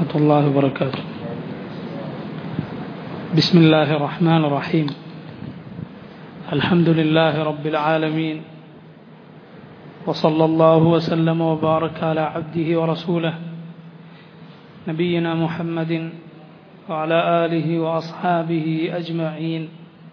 ورحمة الله وبركاته بسم الله الرحمن الرحيم الحمد لله رب العالمين وصلى الله وسلم وبارك على عبده ورسوله نبينا محمد وعلى آله وأصحابه أجمعين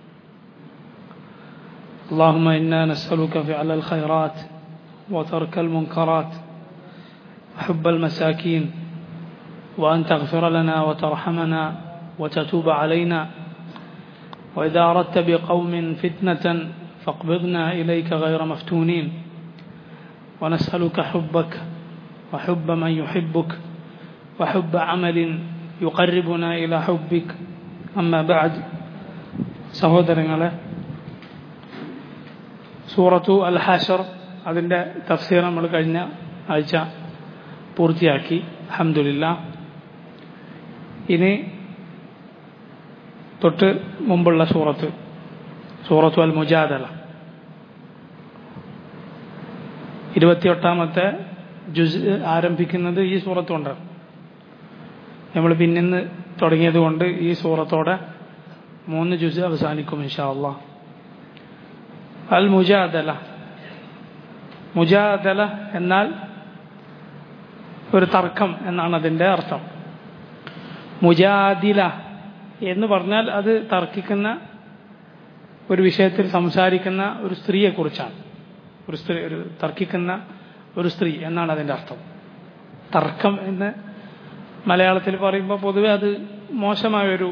اللهم إنا نسألك فعل الخيرات وترك المنكرات وحب المساكين وأن تغفر لنا وترحمنا وتتوب علينا وإذا أردت بقوم فتنة فاقبضنا إليك غير مفتونين ونسألك حبك وحب من يحبك وحب عمل يقربنا إلى حبك أما بعد സഹോദരങ്ങളെ സൂറത്തു അൽ ഹാഷർ അതിൻ്റെ തഫ്സീർ നമ്മൾ കഴിഞ്ഞ ആഴ്ച പൂർത്തിയാക്കി അഹമ്മദില്ല ഇനി തൊട്ട് മുമ്പുള്ള സൂറത്ത് സൂറത്തു അൽ മുജാദല ഇരുപത്തിയെട്ടാമത്തെ ജുസ് ആരംഭിക്കുന്നത് ഈ സൂറത്ത് കൊണ്ടാണ് നമ്മൾ പിന്നിന്ന് തുടങ്ങിയത് കൊണ്ട് ഈ സൂറത്തോടെ മൂന്ന് ജുസ് അവസാനിക്കും ഇൻഷാ അള്ളാ അൽ മുജാദല മുജാദല എന്നാൽ ഒരു തർക്കം എന്നാണ് അതിൻ്റെ അർത്ഥം മുജാദില എന്ന് പറഞ്ഞാൽ അത് തർക്കിക്കുന്ന ഒരു വിഷയത്തിൽ സംസാരിക്കുന്ന ഒരു സ്ത്രീയെക്കുറിച്ചാണ് ഒരു സ്ത്രീ ഒരു തർക്കിക്കുന്ന ഒരു സ്ത്രീ എന്നാണ് അതിൻ്റെ അർത്ഥം തർക്കം എന്ന് മലയാളത്തിൽ പറയുമ്പോൾ പൊതുവെ അത് മോശമായൊരു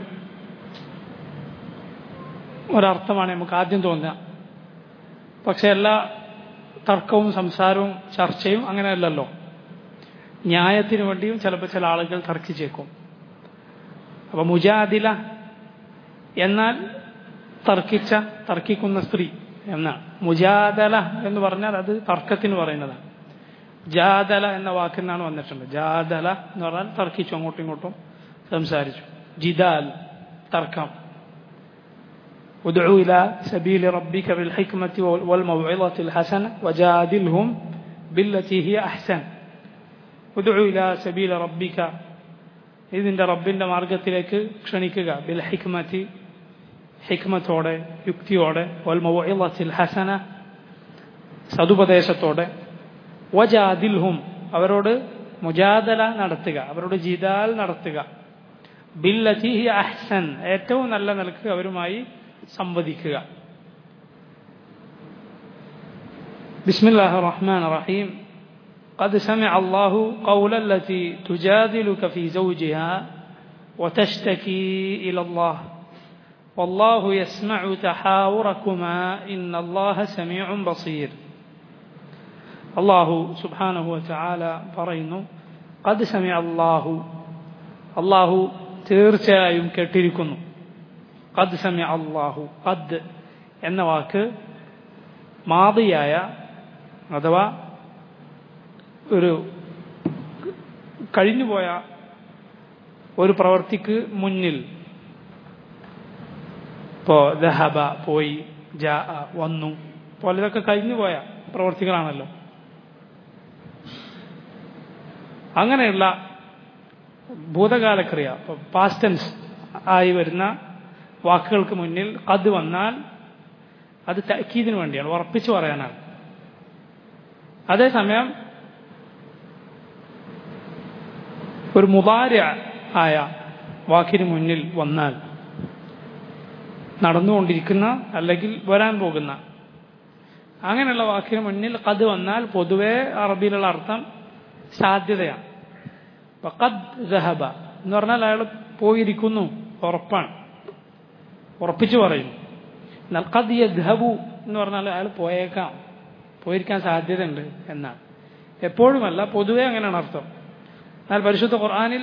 ഒരർത്ഥമാണ് നമുക്ക് ആദ്യം തോന്നുക പക്ഷെ എല്ലാ തർക്കവും സംസാരവും ചർച്ചയും അങ്ങനെയല്ലല്ലോ ന്യായത്തിന് വേണ്ടിയും ചിലപ്പോൾ ചില ആളുകൾ തർക്കിച്ചേക്കും അപ്പൊ മുജാദില എന്നാൽ തർക്കിച്ച തർക്കിക്കുന്ന സ്ത്രീ എന്നാണ് മുജാദല എന്ന് പറഞ്ഞാൽ അത് തർക്കത്തിന് പറയുന്നതാണ് ജാദല എന്ന വാക്കിൽ നിന്നാണ് വന്നിട്ടുണ്ട് ജാദല എന്ന് പറഞ്ഞാൽ തർക്കിച്ചു അങ്ങോട്ടും ഇങ്ങോട്ടും സംസാരിച്ചു ജിദാൽ തർക്കം ادعو إلى سبيل ربك بالحكمة والموعظة الحسنة وجادلهم بالتي هي أحسن ادعو إلى سبيل ربك ഇതിൻ്റെ റബ്ബിൻ്റെ മാർഗത്തിലേക്ക് ക്ഷണിക്കുക ബിൽ ഹിക്മത്തി ഹിക്മത്തോടെ യുക്തിയോടെ വൽമത്തിൽ ഹസന സതുപദേശത്തോടെ വജാദിൽഹും അവരോട് മുജാദല നടത്തുക അവരോട് ജിദാൽ നടത്തുക ബില്ലത്തി അഹ്സൻ ഏറ്റവും നല്ല നിലക്ക് അവരുമായി സംവദിക്കുക ബിസ്മില്ലാഹി റഹ്മാൻ റഹീം قد سمع الله قول التي تجادلك في زوجها وتشتكي إلى الله والله يسمع تحاوركما إن الله سميع بصير الله سبحانه وتعالى പറയുന്നു قد سمع الله الله തീർച്ചയായും കേട്ടിരിക്കുന്നു قد سمع الله قد എന്ന വാക്ക് മാതിയായ അഥവാ ഒരു കഴിഞ്ഞുപോയ ഒരു പ്രവർത്തിക്ക് മുന്നിൽ ഇപ്പോ ദഹബ പോയി ജാ വന്നു പോലെ ഇതൊക്കെ കഴിഞ്ഞുപോയ പ്രവർത്തികളാണല്ലോ അങ്ങനെയുള്ള ഭൂതകാലക്രിയ പാസ്റ്റൻസ് ആയി വരുന്ന വാക്കുകൾക്ക് മുന്നിൽ അത് വന്നാൽ അത് തക്കീതിന് വേണ്ടിയാണ് ഉറപ്പിച്ചു പറയാനാണ് അതേസമയം ഒരു മുതാര ആയ വാക്കിന് മുന്നിൽ വന്നാൽ നടന്നുകൊണ്ടിരിക്കുന്ന അല്ലെങ്കിൽ വരാൻ പോകുന്ന അങ്ങനെയുള്ള വാക്കിന് മുന്നിൽ കത് വന്നാൽ പൊതുവെ അറബിയിലുള്ള അർത്ഥം സാധ്യതയാണ് കദ് ജഹബ എന്ന് പറഞ്ഞാൽ അയാൾ പോയിരിക്കുന്നു ഉറപ്പാണ് ഉറപ്പിച്ചു പറയുന്നു എന്നാൽ കദ് യദ്ഹബു എന്ന് പറഞ്ഞാൽ അയാൾ പോയേക്കാം പോയിരിക്കാൻ സാധ്യതയുണ്ട് എന്നാണ് എപ്പോഴുമല്ല പൊതുവെ അങ്ങനെയാണ് അർത്ഥം എന്നാൽ പരിശുദ്ധ ഖുർആാനിൽ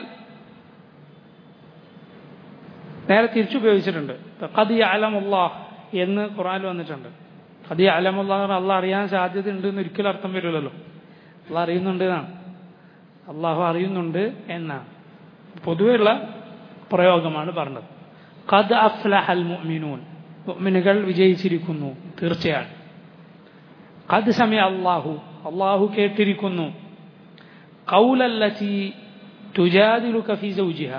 നേരെ തിരിച്ചുപയോഗിച്ചിട്ടുണ്ട് കദി അലമുല്ലാഹ് എന്ന് ഖുർആാനിൽ വന്നിട്ടുണ്ട് കദി അലമുല്ലാഹ് അള്ളാഹ് അറിയാൻ സാധ്യത ഉണ്ട് എന്ന് ഒരിക്കലും അർത്ഥം വരില്ലല്ലോ അള്ളാഹ് അറിയുന്നുണ്ട് എന്നാണ് അള്ളാഹു അറിയുന്നുണ്ട് എന്നാണ് പൊതുവെയുള്ള പ്രയോഗമാണ് പറഞ്ഞത് ഖദ് അഫ്ലഹൽ മുഅ്മിനൂൻ മുഅ്മിനുകൾ വിജയിച്ചിരിക്കുന്നു തീർച്ചയാണ് ഖദ് സമയ അള്ളാഹു അള്ളാഹു കേട്ടിരിക്കുന്നു കൗലല്ലത്തി തുജാദിലുക ഫി സൗജിഹ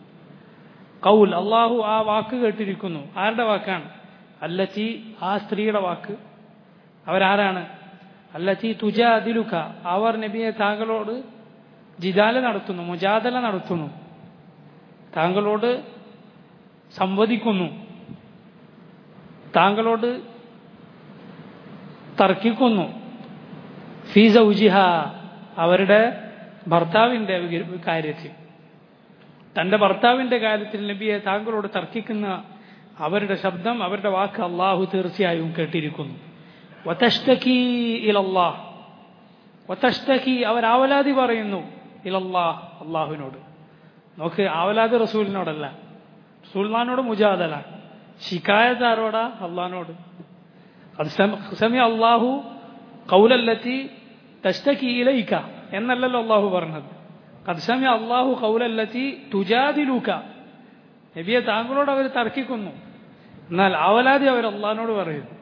കൗൽ അള്ളാഹു ആ വാക്ക് കേട്ടിരിക്കുന്നു ആരുടെ വാക്കാണ് അല്ലത്തി ആ സ്ത്രീയുടെ വാക്ക് അവരാരാണ് അല്ലത്തി തുജാദിലുക അവർ നബിയെ താങ്കളോട് ജിദാല നടത്തുന്നു മുജാദല നടത്തുന്നു താങ്കളോട് സംവദിക്കുന്നു താങ്കളോട് തർക്കിക്കുന്നു ഫീ സൗജിഹ അവരുടെ ഭർത്താവിൻ്റെ കാര്യത്തിൽ തന്റെ ഭർത്താവിന്റെ കാര്യത്തിൽ നബിയെ താങ്കളോട് തർക്കിക്കുന്ന അവരുടെ ശബ്ദം അവരുടെ വാക്ക് അള്ളാഹു തീർച്ചയായും കേട്ടിരിക്കുന്നു വതഷ്തകി ഇലല്ലാഹ് വതഷ്തകി അവർ ആവലാതി പറയുന്നു ഇലല്ലാഹ് അള്ളാഹുവിനോട് നോക്ക് ആവലാതി റസൂലിനോടല്ല റസൂൽമാനോട് മുജാദല ശിക്കായത്ത് ആരോടാ അള്ളഹാനോട് അത് സമയ അള്ളാഹു കൗലല്ലത്തി തഷ്തകി ഇലയിക്ക എന്നല്ലല്ലോ അള്ളാഹു പറഞ്ഞത് കദ്സമയ അള്ളാഹു കൗലല്ലത്തി തുജാദിലൂക്ക നബിയെ താങ്കളോട് അവർ തർക്കിക്കുന്നു എന്നാൽ അവലാതി അവർ അള്ളഹാനോട് പറയുന്നു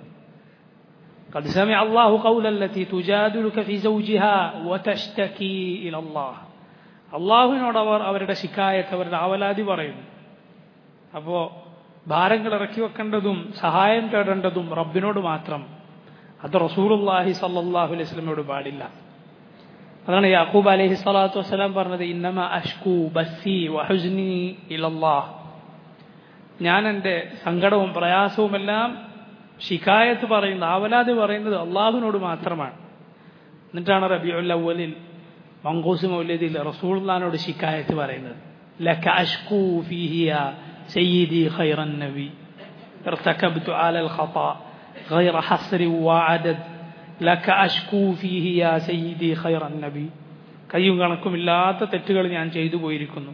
قد سمع الله قول التي تجادلك في زوجها وتشتكي إلى الله അള്ളാഹുവിനോട് അവർ അവരുടെ ശിക്കായത്ത് അവരുടെ അവലാതി പറയുന്നു അപ്പോ ഭാരങ്ങൾ ഇറക്കി വെക്കേണ്ടതും സഹായം തേടേണ്ടതും റബ്ബിനോട് മാത്രം അത് റസൂലുല്ലാഹി സല്ലാഹു അലൈഹി സ്വലമയോട് പാടില്ല അതാണ് യാക്കൂബ് അലൈഹി സ്വലാത്തു വസ്സലാം പറഞ്ഞത് ഇന്നമ അഷ്കു ബസ്സി വഹുസ്നി ഇലല്ലാഹ് ഞാൻ എൻ്റെ സങ്കടവും പ്രയാസവും എല്ലാം ഷിക്കായത്ത് പറയുന്നത് ആവലാതി പറയുന്നത് അള്ളാഹുവിനോട് മാത്രമാണ് എന്നിട്ടാണ് റബിഉൽ അവലിൽ മങ്കൂസ് മൗലദിൽ റസൂൽനാനോട് ഷിക്കായത്ത് പറയുന്നത് ലക അഷ്കു ഫീഹിയ സയ്യിദി ഖൈറൻ നബി ارتكبت على الخطأ غير حصر وعدد ലക അഷ്കൂ ഫീഹി യാ സയ്യിദി ഖൈറൻ നബി കയ്യും കണക്കുമില്ലാത്ത തെറ്റുകൾ ഞാൻ ചെയ്തു പോയിരിക്കുന്നു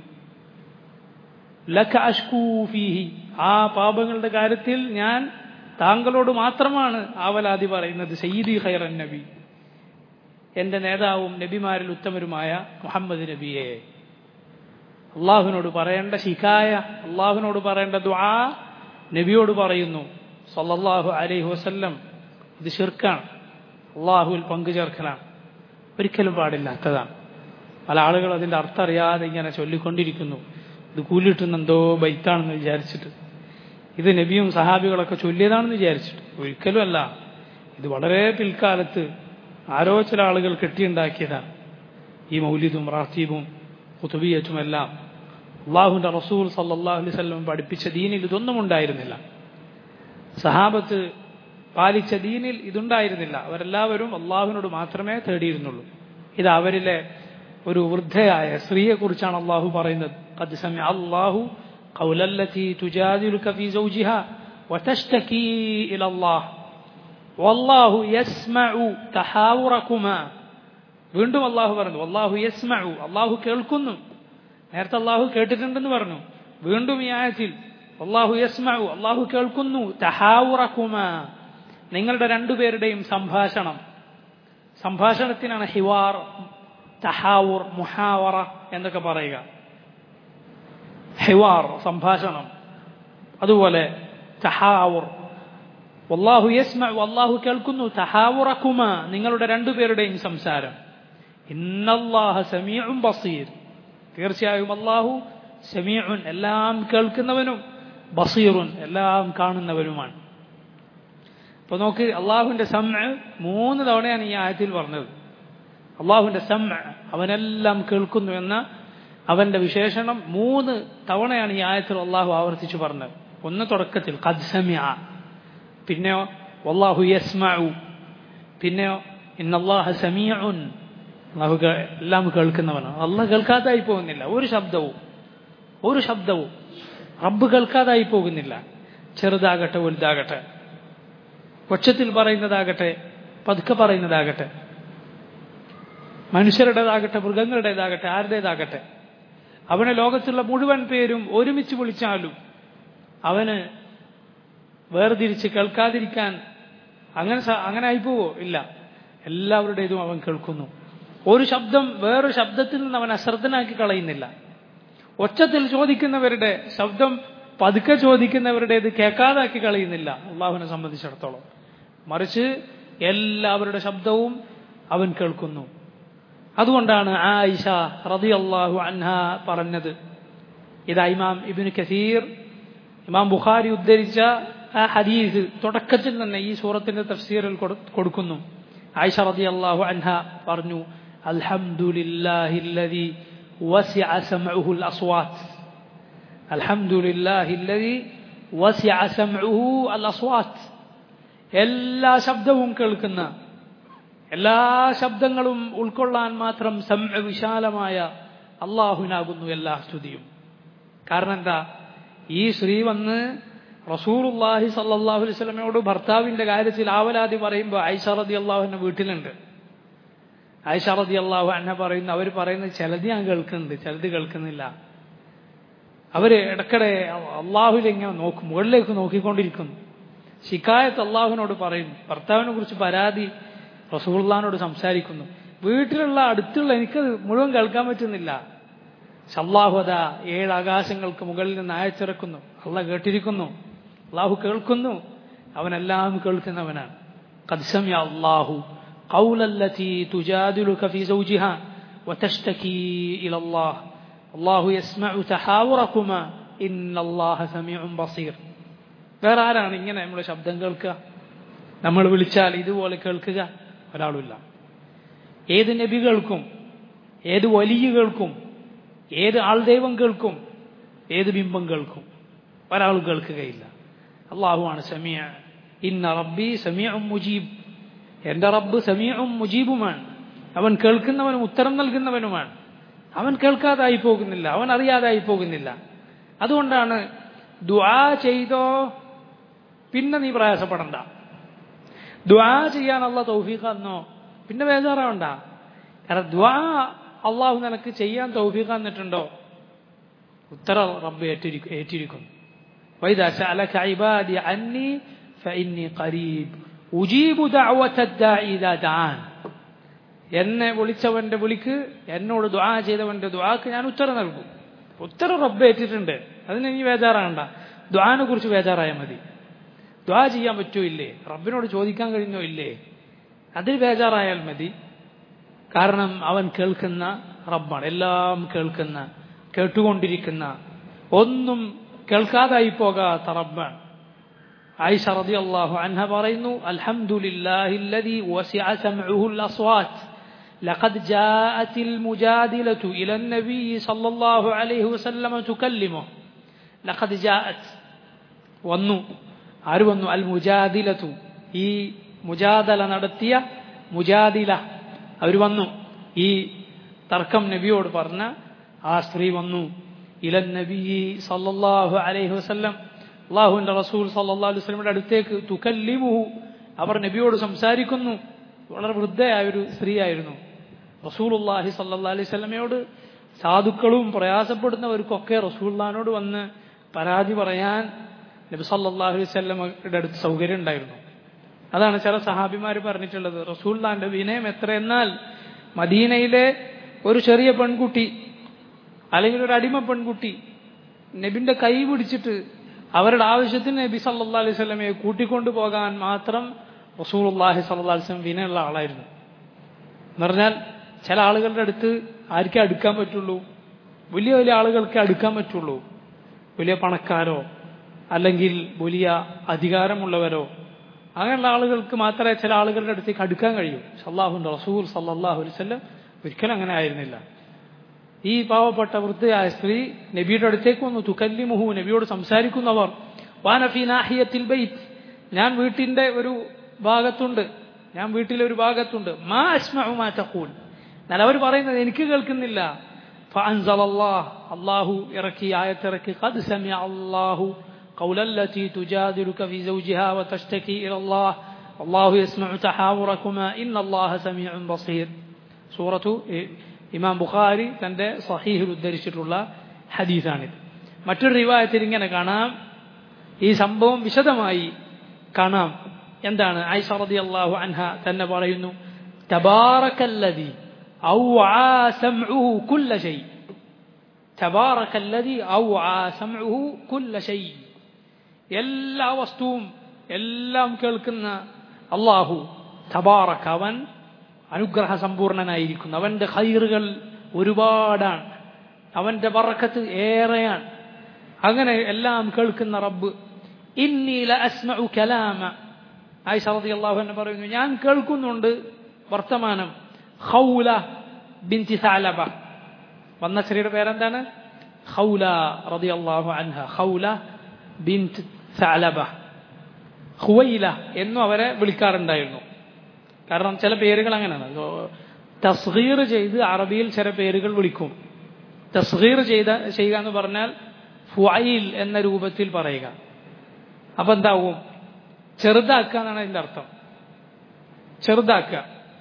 ലക അഷ്കൂ ഫീഹി ആ പാപങ്ങളുടെ കാര്യത്തിൽ ഞാൻ താങ്കളോട് മാത്രമാണ് ആവലാതി പറയുന്നത് സയ്യിദി ഖൈറൻ നബി എന്റെ നേതാവും നബിമാരിൽ ഉത്തമരുമായ മുഹമ്മദ് നബിയെ അള്ളാഹുവിനോട് പറയേണ്ട ശിഖായ അള്ളാഹുവിനോട് പറയേണ്ട ദുആ നബിയോട് പറയുന്നു സല്ലല്ലാഹു അലൈഹി വസല്ലം ഇത് ഷിർക്കാണ് അള്ളാഹുവിൽ പങ്കുചേർക്കലാണ് ഒരിക്കലും പാടില്ലാത്തതാണ് പല ആളുകൾ അതിൻ്റെ അർത്ഥം അറിയാതെ ഇങ്ങനെ ചൊല്ലിക്കൊണ്ടിരിക്കുന്നു ഇത് കൂലിട്ടുന്ന എന്തോ ബൈത്താണെന്ന് വിചാരിച്ചിട്ട് ഇത് നബിയും സഹാബികളൊക്കെ ചൊല്ലിയതാണെന്ന് വിചാരിച്ചിട്ട് ഒരിക്കലും അല്ല ഇത് വളരെ പിൽക്കാലത്ത് ആരോ ചില ആളുകൾ കെട്ടിയുണ്ടാക്കിയതാണ് ഈ മൗലിദും റാത്തീബും കുത്തുബിയറ്റും എല്ലാം അള്ളാഹുവിൻ്റെ റസൂൽ സല്ലാഹു അലൈഹി സ്വല്ലം പഠിപ്പിച്ച ദീനിൽ ഇതൊന്നും ഉണ്ടായിരുന്നില്ല സഹാബത്ത് പാലിച്ച ദീനിൽ ഇതുണ്ടായിരുന്നില്ല അവരെല്ലാവരും അള്ളാഹുവിനോട് മാത്രമേ തേടിയിരുന്നുള്ളൂ ഇത് അവരിലെ ഒരു വൃദ്ധയായ സ്ത്രീയെക്കുറിച്ചാണ് അള്ളാഹു പറയുന്നത് قد سمع الله قول التي تجادلك في زوجها وتشتكي إلى الله والله يسمع تحاوركما വീണ്ടും അള്ളാഹു പറഞ്ഞു അള്ളാഹു യസ്മഉ അള്ളാഹു കേൾക്കുന്നു നേരത്തെ അള്ളാഹു കേട്ടിട്ടുണ്ടെന്ന് പറഞ്ഞു വീണ്ടും ഈ ആയത്തിൽ അള്ളാഹു യസ്മഉ അള്ളാഹു കേൾക്കുന്നു തഹാവുറക്കുമാ നിങ്ങളുടെ രണ്ടുപേരുടെയും സംഭാഷണം സംഭാഷണത്തിനാണ് ഹിവാർ തഹാവൂർ മുഹാവറ എന്നൊക്കെ പറയുക ഹിവാർ സംഭാഷണം അതുപോലെ തഹാവൂർ വല്ലാഹു യസ്മ വല്ലാഹു കേൾക്കുന്നു തഹാവുറക്കുമ നിങ്ങളുടെ രണ്ടുപേരുടെയും സംസാരം ഇന്നല്ലാഹ സമീഉം ബസീർ തീർച്ചയായും അള്ളാഹു സമീഉൻ എല്ലാം കേൾക്കുന്നവനും ബസീറുൻ എല്ലാം കാണുന്നവനുമാണ് അപ്പൊ നോക്ക് അള്ളാഹുവിന്റെ സമ്മ മൂന്ന് തവണയാണ് ഈ ആയത്തിൽ പറഞ്ഞത് അള്ളാഹുവിന്റെ സമ്മ അവനെല്ലാം കേൾക്കുന്നു എന്ന അവന്റെ വിശേഷണം മൂന്ന് തവണയാണ് ഈ ആയത്തിൽ അള്ളാഹു ആവർത്തിച്ചു പറഞ്ഞത് ഒന്ന് തുടക്കത്തിൽ കദ്സമ്യ പിന്നെയോ വല്ലാഹു യസ്മഉ പിന്നെയോ ഇന്നല്ലാഹ സമീഉൻ അള്ളാഹു എല്ലാം കേൾക്കുന്നവനാണ് അള്ളാഹ് കേൾക്കാതായി പോകുന്നില്ല ഒരു ശബ്ദവും ഒരു ശബ്ദവും റബ്ബ് കേൾക്കാതായി പോകുന്നില്ല ചെറുതാകട്ടെ വലുതാകട്ടെ ഒച്ചത്തിൽ പറയുന്നതാകട്ടെ പതുക്കെ പറയുന്നതാകട്ടെ മനുഷ്യരുടേതാകട്ടെ മൃഗങ്ങളുടേതാകട്ടെ ആരുടേതാകട്ടെ അവനെ ലോകത്തുള്ള മുഴുവൻ പേരും ഒരുമിച്ച് വിളിച്ചാലും അവന് വേർതിരിച്ച് കേൾക്കാതിരിക്കാൻ അങ്ങനെ അങ്ങനെ ആയിപ്പോവോ ഇല്ല എല്ലാവരുടേതും അവൻ കേൾക്കുന്നു ഒരു ശബ്ദം വേറൊരു ശബ്ദത്തിൽ നിന്ന് അവൻ അശ്രദ്ധനാക്കി കളയുന്നില്ല ഒച്ചത്തിൽ ചോദിക്കുന്നവരുടെ ശബ്ദം പതുക്കെ ചോദിക്കുന്നവരുടേത് കേൾക്കാതാക്കി കളയുന്നില്ല അള്ളാഹുവിനെ സംബന്ധിച്ചിടത്തോളം മറിച്ച് എല്ലാവരുടെ ശബ്ദവും അവൻ കേൾക്കുന്നു അതുകൊണ്ടാണ് ആയിഷ റളിയല്ലാഹു അൻഹ പറഞ്ഞത് ഇതാ ഇമാം ഇബ്നു കസീർ ഇമാം ബുഖാരി ഉദ്ധരിച്ച ആ ഹദീസ് തുടക്കത്തിൽ തന്നെ ഈ സൂറത്തിന്റെ തഫ്സീറിൽ കൊടു- കൊടുക്കുന്നു ആയിഷ റളിയല്ലാഹു അൻഹ പറഞ്ഞു അൽഹംദുലില്ലാഹില്ലദി വസിഅ സമഉഹുൽ അസ്വാത്ത് അൽഹംദുലില്ലാഹില്ലദി വസിഅ സമഉഹു അൽ അസ്വാത്ത് എല്ലാ ശബ്ദവും കേൾക്കുന്ന എല്ലാ ശബ്ദങ്ങളും ഉൾക്കൊള്ളാൻ മാത്രം സംഅ വിശാലമായ അള്ളാഹുവിനാകുന്നു എല്ലാ സ്തുതിയും കാരണം എന്താ ഈ സ്ത്രീ വന്ന് റസൂലുള്ളാഹി സല്ലല്ലാഹു അലൈഹി വസല്ലമയോട് ഭർത്താവിന്റെ കാര്യത്തിൽ ആവലാതി പറയുമ്പോൾ ഐഷ റളിയല്ലാഹു അൻഹ വീട്ടിലുണ്ട് ഐഷ റളിയല്ലാഹു അൻഹ പറയുന്നു അവർ പറയുന്നത് ചിലത് ഞാൻ കേൾക്കുന്നുണ്ട് ചിലത് കേൾക്കുന്നില്ല അവര് ഇടയ്ക്കിടെ അള്ളാഹുവിലെങ്ങനെ നോക്കും മുകളിലേക്ക് നോക്കിക്കൊണ്ടിരിക്കുന്നു ശിക്കായത്ത് അള്ളാഹുവിനോട് പറയും ഭർത്താവിനെ കുറിച്ച് പരാതി റസൂള്ളഹാനോട് സംസാരിക്കുന്നു വീട്ടിലുള്ള അടുത്തുള്ള എനിക്കത് മുഴുവൻ കേൾക്കാൻ പറ്റുന്നില്ല അള്ളാഹുദ ഏഴ് ആകാശങ്ങൾക്ക് മുകളിൽ നിന്ന് അയച്ചിറക്കുന്നു അള്ള കേട്ടിരിക്കുന്നു അള്ളാഹു കേൾക്കുന്നു അവനെല്ലാം കേൾക്കുന്നവനാണ് قد سمع الله قول التي تجادلك في زوجها وتشتكي إلى الله الله يسمع تحاوركما إن الله سميع بصير വേറെ ആരാണ് ഇങ്ങനെ നമ്മുടെ ശബ്ദം കേൾക്കുക നമ്മൾ വിളിച്ചാൽ ഇതുപോലെ കേൾക്കുക ഒരാളുമില്ല ഏത് നബികൾക്കും ഏത് വലിയകൾക്കും ഏത് ആൾദൈവം കേൾക്കും ഏത് ബിംബം കേൾക്കും ഒരാൾ കേൾക്കുകയില്ല അള്ളാഹുവാണ് സമീഅ ഇന്ന റബ്ബി സമീഉം മുജീബ് എന്റെ റബ്ബ് സമീഉം മുജീബുമാണ് അവൻ കേൾക്കുന്നവനും ഉത്തരം നൽകുന്നവനുമാണ് അവൻ കേൾക്കാതായി പോകുന്നില്ല അവൻ അറിയാതായി പോകുന്നില്ല അതുകൊണ്ടാണ് ദുആ ചെയ്തോ പിന്നെ നീ പ്രയാസപ്പെടണ്ട ദുആ ചെയ്യാനുള്ള തൗഫീഖ് എന്നോ പിന്നെ ബേജാറാവണ്ട കാരണം ദ്വാ അള്ളാഹു നിനക്ക് ചെയ്യാൻ തൗഫീഖ് തന്നിട്ടുണ്ടോ ഉത്തര റബ്ബ് ഏറ്റിരിക്കും ഏറ്റിരിക്കുന്നു وإذا سألك عبادي عني فإني قريب أجيب دعوة الداعي إذا دعان എന്നെ വിളിച്ചവന്റെ വിളിക്ക് എന്നോട് ദുആ ചെയ്തവന്റെ ദുആക്ക് ഞാൻ ഉത്തരം നൽകും ഉത്തരം റബ്ബ് ഏറ്റിട്ടുണ്ട് അതിന് ഇനി ബേജാറാകണ്ട ദുആനെ കുറിച്ച് ബേജാറായാൽ മതി ദ്വാ ചെയ്യാൻ പറ്റോ ഇല്ലേ റബ്ബിനോട് ചോദിക്കാൻ കഴിഞ്ഞോ ഇല്ലേ അതിൽ ബേജാറായാൽ മതി കാരണം അവൻ കേൾക്കുന്ന റബ്ബാണ് എല്ലാം കേൾക്കുന്ന കേട്ടുകൊണ്ടിരിക്കുന്ന ഒന്നും കേൾക്കാതായി പോകാത്ത റബ്ബാണ് ആയിഷ റളിയല്ലാഹു അൻഹ പറയുന്നു അൽഹംദുലില്ലാഹില്ലദി വസിഅ സമഉഹു الأصوات لقد جاءت المجادلة إلى النبي صلى الله عليه وسلم تكلمه لقد جاءت വന്നു ആര് വന്നു അൽ മുജാദിലത്തു ഈ മുജാദല നടത്തിയ മുജാദില അവർ വന്നു ഈ തർക്കം നബിയോട് പറഞ്ഞ ആ സ്ത്രീ വന്നു ഇലൻ നബി സല്ലല്ലാഹു അലൈഹി വസല്ലം അള്ളാഹുവിന്റെ റസൂൽ സല്ലല്ലാഹു അലൈഹി വസല്ലമയുടെ അടുത്തേക്ക് തുകല്ലിമുഹു അവർ നബിയോട് സംസാരിക്കുന്നു വളരെ വൃദ്ധയായ ഒരു സ്ത്രീയായിരുന്നു റസൂലുള്ളാഹി സല്ലല്ലാഹു അലൈഹി വസല്ലമയോട് സാധുക്കളും പ്രയാസപ്പെടുന്നവർക്കൊക്കെ റസൂൽദാനോട് വന്ന് പരാതി പറയാൻ നബി സല്ലല്ലാഹു അലൈഹി വസല്ലമയുടെ അടുത്ത് സൗകര്യം ഉണ്ടായിരുന്നു അതാണ് ചില സഹാബിമാർ പറഞ്ഞിട്ടുള്ളത് റസൂൽദാന്റെ വിനയം എത്രയെന്നാൽ മദീനയിലെ ഒരു ചെറിയ പെൺകുട്ടി അല്ലെങ്കിൽ ഒരു അടിമ പെൺകുട്ടി നബിന്റെ കൈ പിടിച്ചിട്ട് അവരുടെ ആവശ്യത്തിന് നബി സല്ലല്ലാഹു അലൈഹി വസല്ലമയെ കൂട്ടിക്കൊണ്ടു പോകാൻ മാത്രം റസൂലുള്ളാഹി സല്ലല്ലാഹു അലൈഹി വസല്ലം വിനയുള്ള ആളായിരുന്നു എന്ന് പറഞ്ഞാൽ ചില ആളുകളുടെ അടുത്ത് ആർക്കേ അടുക്കാൻ പറ്റുള്ളൂ വലിയ വലിയ ആളുകൾക്ക് അടുക്കാൻ പറ്റുള്ളൂ വലിയ പണക്കാരോ അല്ലെങ്കിൽ വലിയ അധികാരമുള്ളവരോ അങ്ങനെയുള്ള ആളുകൾക്ക് മാത്രമേ ചില ആളുകളുടെ അടുത്തേക്ക് അടുക്കാൻ കഴിയൂ സല്ലാഹുന്റെ റസൂൽ സല്ലാഹു അലൈവല്ലം ഒരിക്കലും അങ്ങനെ ആയിരുന്നില്ല ഈ പാവപ്പെട്ട വൃദ്ധയായ സ്ത്രീ നബിയുടെ അടുത്തേക്ക് വന്നു തുക്കല്ലിമുഹു നബിയോട് സംസാരിക്കുന്നവർ വാനഫി നാഹിയത്തിൽ ബൈത്ത് ഞാൻ വീട്ടിന്റെ ഒരു ഭാഗത്തുണ്ട് ഞാൻ വീട്ടിലെ ഒരു ഭാഗത്തുണ്ട് മാ അസ്മഉ മാ തഖൂൽ എന്നാൽ അവർ പറയുന്നത് എനിക്ക് കേൾക്കുന്നില്ല فأنزل الله الله ഇറക്കി ആയത്തിറക്കി قد سمع الله قول التي تجادلك في زوجها وتشتكي إلى الله الله يسمع تحاوركما إن الله سميع بصير സൂറത്തു ഇമാം ബുഖാരി തന്റെ സഹീഹിൽ ഉദ്ധരിച്ചിട്ടുള്ള ഹദീസാണിത് മറ്റൊരു റിവായത്തിൽ ഇങ്ങനെ കാണാം ഈ സംഭവം വിശദമായി കാണാം എന്താണ് ഐഷ റളിയല്ലാഹു അൻഹ തന്നെ പറയുന്നു തബാറക്കല്ലദി ഔആ സമഉഹു കുല്ല ഷൈ തബാറക്കല്ലദി ഔആ സമഉഹു കുല്ല ഷൈ എല്ലാ വസ്തുവും എല്ലാം കേൾക്കുന്ന അള്ളാഹു തബാറക്ക് അവൻ അനുഗ്രഹ സമ്പൂർണനായിരിക്കുന്നു അവന്റെ ഹൈറുകൾ ഒരുപാടാണ് അവന്റെ പറക്കത്ത് ഏറെയാണ് അങ്ങനെ എല്ലാം കേൾക്കുന്ന റബ്ബ് ഇന്നീല അസ്മഉ കലാമ ആയിഷ റളിയല്ലാഹു അൻഹ പറയുന്നു ഞാൻ കേൾക്കുന്നുണ്ട് വർത്തമാനം ഖൗല ബിൻതി സഅലബ വന്ന സ്ത്രീയുടെ പേരെന്താണ് ഖൗല റളിയല്ലാഹു അൻഹ ഖൗല ബിൻത് സഅലബ ഖുവൈല എന്നും അവരെ വിളിക്കാറുണ്ടായിരുന്നു കാരണം ചില പേരുകൾ അങ്ങനെയാണ് തസ്ഗീർ ചെയ്ത് അറബിയിൽ ചില പേരുകൾ വിളിക്കും തസ്ഗീർ ചെയ്ത ചെയ്യുക എന്ന് പറഞ്ഞാൽ ഫുഐൽ എന്ന രൂപത്തിൽ പറയുക അപ്പൊ എന്താവും ചെറുതാക്കുക എന്നാണ് അതിന്റെ അർത്ഥം ചെറുതാക്കുക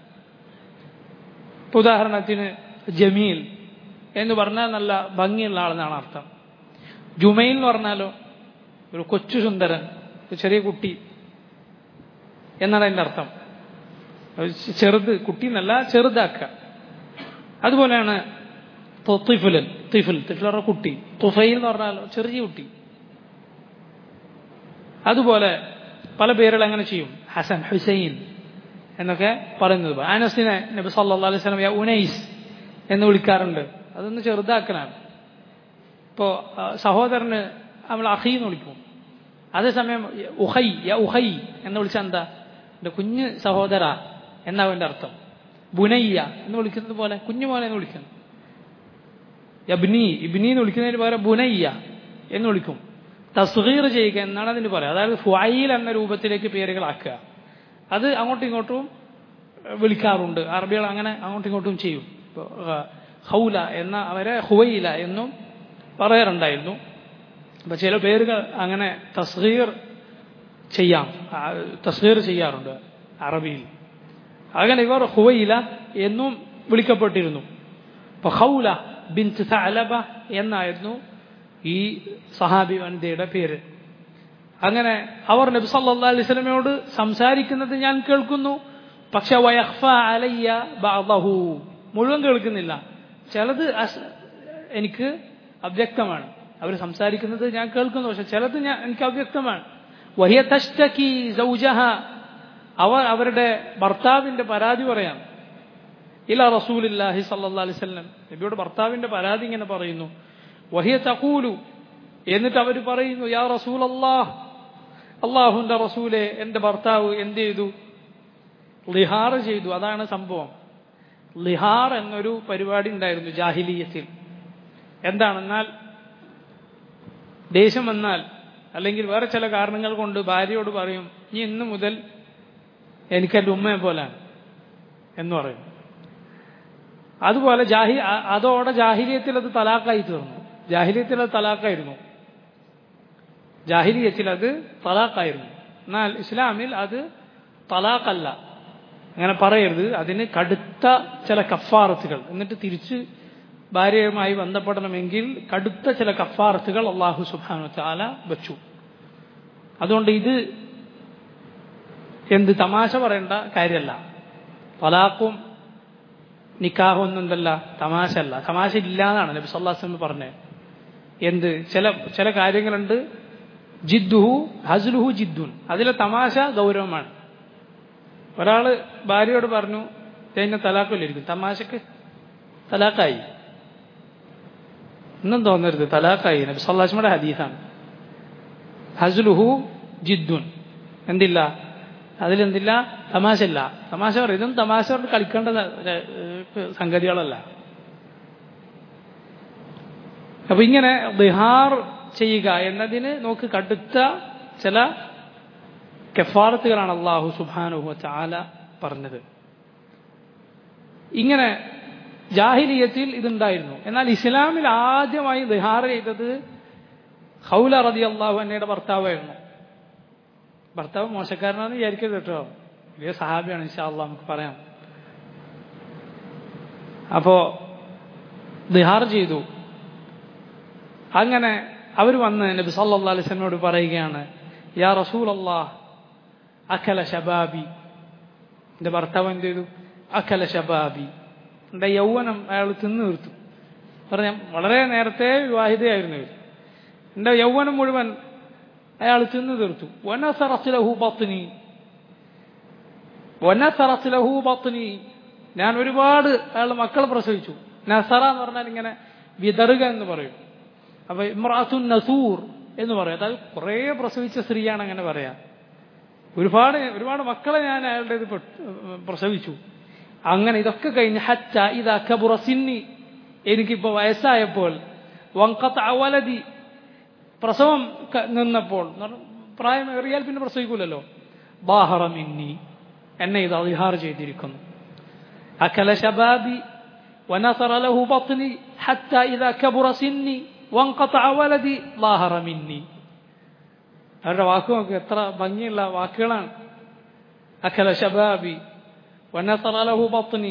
ഉദാഹരണത്തിന് ജമീൽ എന്ന് പറഞ്ഞാൽ നല്ല ഭംഗിയുള്ള ആളെന്നാണ് അർത്ഥം ജുമൈൽ എന്ന് പറഞ്ഞാലോ ഒരു കൊച്ചു സുന്ദരൻ ഒരു ചെറിയ കുട്ടി എന്നാണ് അതിന്റെ അർത്ഥം ചെറുത് കുട്ടി എന്നല്ല ചെറുതാക്കുക അതുപോലെയാണ് തിഫുലൻ തിഫുൽ തിഫുൽ പറഞ്ഞ കുട്ടി തുഫൈൽ എന്ന് പറഞ്ഞാൽ ചെറിയ കുട്ടി അതുപോലെ പല പേരുകൾ അങ്ങനെ ചെയ്യും ഹസൻ ഹുസൈൻ എന്നൊക്കെ പറയുന്നത് അനസിനെ നബി സല്ലാ അലൈഹി സ്വലം യാ ഉനൈസ് എന്ന് വിളിക്കാറുണ്ട് അതൊന്ന് ചെറുതാക്കലാണ് ഇപ്പോൾ സഹോദരന് നമ്മൾ അഹി എന്ന് വിളിക്കും അതേസമയം ഉഹൈ യാ ഉഹൈ എന്ന് വിളിച്ചാൽ എന്താ എൻ്റെ കുഞ്ഞ് സഹോദര എന്നാവും എൻ്റെ അർത്ഥം ബുനയ്യ എന്ന് വിളിക്കുന്നത് പോലെ കുഞ്ഞു പോലെ എന്ന് വിളിക്കുന്നു യബ്നി ഇബ്നി എന്ന് വിളിക്കുന്നതിന് പകരം ബുനയ്യ എന്ന് വിളിക്കും തസ്ഗീർ ചെയ്യുക എന്നാണ് അതിന് പറയുക അതായത് ഫുഐൽ എന്ന രൂപത്തിലേക്ക് പേരുകളാക്കുക അത് അങ്ങോട്ടും ഇങ്ങോട്ടും വിളിക്കാറുണ്ട് അറബികൾ അങ്ങനെ അങ്ങോട്ടും ഇങ്ങോട്ടും ചെയ്യും ഇപ്പോൾ ഹൗല എന്ന അവരെ ഹുവയില എന്നും പറയാറുണ്ടായിരുന്നു അപ്പം ചില പേരുകൾ അങ്ങനെ തസ്ഗീർ ചെയ്യാം തസ്ഗീർ ചെയ്യാറുണ്ട് അറബിയിൽ അങ്ങനെ ഇവർ ഹുവയില എന്നും വിളിക്കപ്പെട്ടിരുന്നു അപ്പോൾ ഹൗല ബിൻ സഅലബ എന്നായിരുന്നു ഈ സഹാബി വനിതയുടെ പേര് അങ്ങനെ അവർ നബി സല്ലല്ലാഹു അലൈഹി വസല്ലമയോട് സംസാരിക്കുന്നത് ഞാൻ കേൾക്കുന്നു പക്ഷെ വയഖ്ഫ അലയ്യ ബഅദഹു മുഴുവൻ കേൾക്കുന്നില്ല ചിലത് എനിക്ക് അവ്യക്തമാണ് അവർ സംസാരിക്കുന്നത് ഞാൻ കേൾക്കുന്നു പക്ഷെ ചിലത് ഞാൻ എനിക്ക് അവ്യക്തമാണ് വഹിയ തഷ്തക്കി സൗജഹ അവർ അവരുടെ ഭർത്താവിന്റെ പരാതി പറയാം ഇല റസൂലില്ലാഹി സല്ലല്ലാഹു അലൈഹി വസല്ലം നബിയുടെ ഭർത്താവിന്റെ പരാതി ഇങ്ങനെ പറയുന്നു വഹിയ തഖൂലു എന്നിട്ട് അവർ പറയുന്നു യാ റസൂൽ അള്ളാഹ് അള്ളാഹുന്റെ റസൂലെ എന്റെ ഭർത്താവ് എന്ത് ചെയ്തു ലിഹാർ ചെയ്തു അതാണ് സംഭവം ലിഹാർ എന്നൊരു പരിപാടി ഉണ്ടായിരുന്നു ജാഹിലീയത്തിൽ എന്താണെന്നാൽ ദേഷ്യം വന്നാൽ അല്ലെങ്കിൽ വേറെ ചില കാരണങ്ങൾ കൊണ്ട് ഭാര്യയോട് പറയും നീ ഇന്ന് മുതൽ എനിക്കെന്റെ ഉമ്മയെ പോലാണ് എന്ന് പറയും അതുപോലെ ജാഹി അതോടെ ജാഹിലിയത്തിൽ അത് തലാക്കായി തീർന്നു ജാഹിലിയത്തിൽ അത് തലാക്കായിരുന്നു ജാഹിലിയത്തിൽ അത് തലാക്കായിരുന്നു എന്നാൽ ഇസ്ലാമിൽ അത് തലാഖല്ല അങ്ങനെ പറയരുത് അതിന് കടുത്ത ചില കഫാറത്തുകൾ എന്നിട്ട് തിരിച്ച് ഭാര്യയുമായി ബന്ധപ്പെടണമെങ്കിൽ കടുത്ത ചില കഫാറത്തുകൾ അള്ളാഹു സുബാനു ചാല വെച്ചു അതുകൊണ്ട് ഇത് എന്ത് തമാശ പറയേണ്ട കാര്യമല്ല തലാഖും നിക്കാഹൊന്നും എന്തല്ല തമാശ അല്ല തമാശ ഇല്ല എന്നാണ് നബി സല്ലാസ്ലം പറഞ്ഞത് എന്ത് ചില ചില കാര്യങ്ങളുണ്ട് ജിദ്ദുഹു ഹസ്ലുഹു ജിദ്ദുൻ അതിലെ തമാശ ഗൗരവമാണ് ഒരാള് ഭാര്യയോട് പറഞ്ഞു തേഞ്ഞ തലാക്കില്ലായിരിക്കും തമാശക്ക് തലാക്കായി ഒന്നും തോന്നരുത് തലാക്കായി നബി സല്ലാസ്മയുടെ ഹദീസാണ് ഹസ്ലുഹു ജിദ്ദുൻ എന്തില്ല അതിലെന്തില്ല തമാശ ഇല്ല തമാശ പറയും ഇതും തമാശ കൊണ്ട് കളിക്കേണ്ട സംഗതികളല്ല അപ്പൊ ഇങ്ങനെ ബിഹാർ ചെയ്യുക എന്നതിന് നോക്ക് കടുത്ത ചില കെഫാറത്തുകളാണ് അള്ളാഹു സുബാനുഹു ചാല പറഞ്ഞത് ഇങ്ങനെ ജാഹിലിയത്തിൽ ഇതുണ്ടായിരുന്നു എന്നാൽ ഇസ്ലാമിൽ ആദ്യമായി ബിഹാർ ചെയ്തത് ഹൗല റതി അള്ളാഹു എന്നയുടെ ഭർത്താവായിരുന്നു ഭർത്താവ് മോശക്കാരനാണെന്ന് വിചാരിക്കരുത് കേട്ടോ വലിയ സഹാബിയാണ് ഇൻഷാല്ല നമുക്ക് പറയാം അപ്പോ ദിഹാർ ചെയ്തു അങ്ങനെ അവർ വന്ന് നബി സല്ലാ അലിസ്ലമോട് പറയുകയാണ് യാ റസൂൽ അള്ളാഹ് അഖല ഷബാബി എന്റെ ഭർത്താവ് എന്ത് ചെയ്തു അഖല ഷബാബി എന്റെ യൗവനം അയാൾ തിന്നു തീർത്തു പറഞ്ഞ വളരെ നേരത്തെ വിവാഹിതയായിരുന്നു ഇവർ എന്റെ യൗവനം മുഴുവൻ അയാൾ തിന്നു തീർത്തു വനസറത്തിലഹു പത്നി വനസറത്തിലഹു പത്നി ഞാൻ ഒരുപാട് അയാളുടെ മക്കളെ പ്രസവിച്ചു നസറ എന്ന് പറഞ്ഞാൽ ഇങ്ങനെ വിതറുക എന്ന് പറയും അപ്പൊ ഇമ്രാത്തുൻ നസൂർ എന്ന് പറയും അതായത് കുറേ പ്രസവിച്ച സ്ത്രീയാണ് അങ്ങനെ പറയാ ഒരുപാട് ഒരുപാട് മക്കളെ ഞാൻ അയാളുടെ ഇത് പ്രസവിച്ചു അങ്ങനെ ഇതൊക്കെ കഴിഞ്ഞ് ഹച്ച ഇതാ കബുറസിന്നി എനിക്കിപ്പോ വയസ്സായപ്പോൾ വങ്കത്ത് അവലതി പ്രസവം നിന്നപ്പോൾ പ്രായം ഏറിയാൽ പിന്നെ പ്രസവിക്കൂലല്ലോ ബാഹറമിന്നി എന്നെ ഇത് അധിഹാർ ചെയ്തിരിക്കുന്നു അക്കല ശബാബി ونثر له بطني حتى إذا كبر سني وانقطع ولدي ظاهر مني അവരുടെ വാക്കുമൊക്കെ എത്ര ഭംഗിയുള്ള വാക്കുകളാണ് അക്കല ശബാബി ونثر له بطني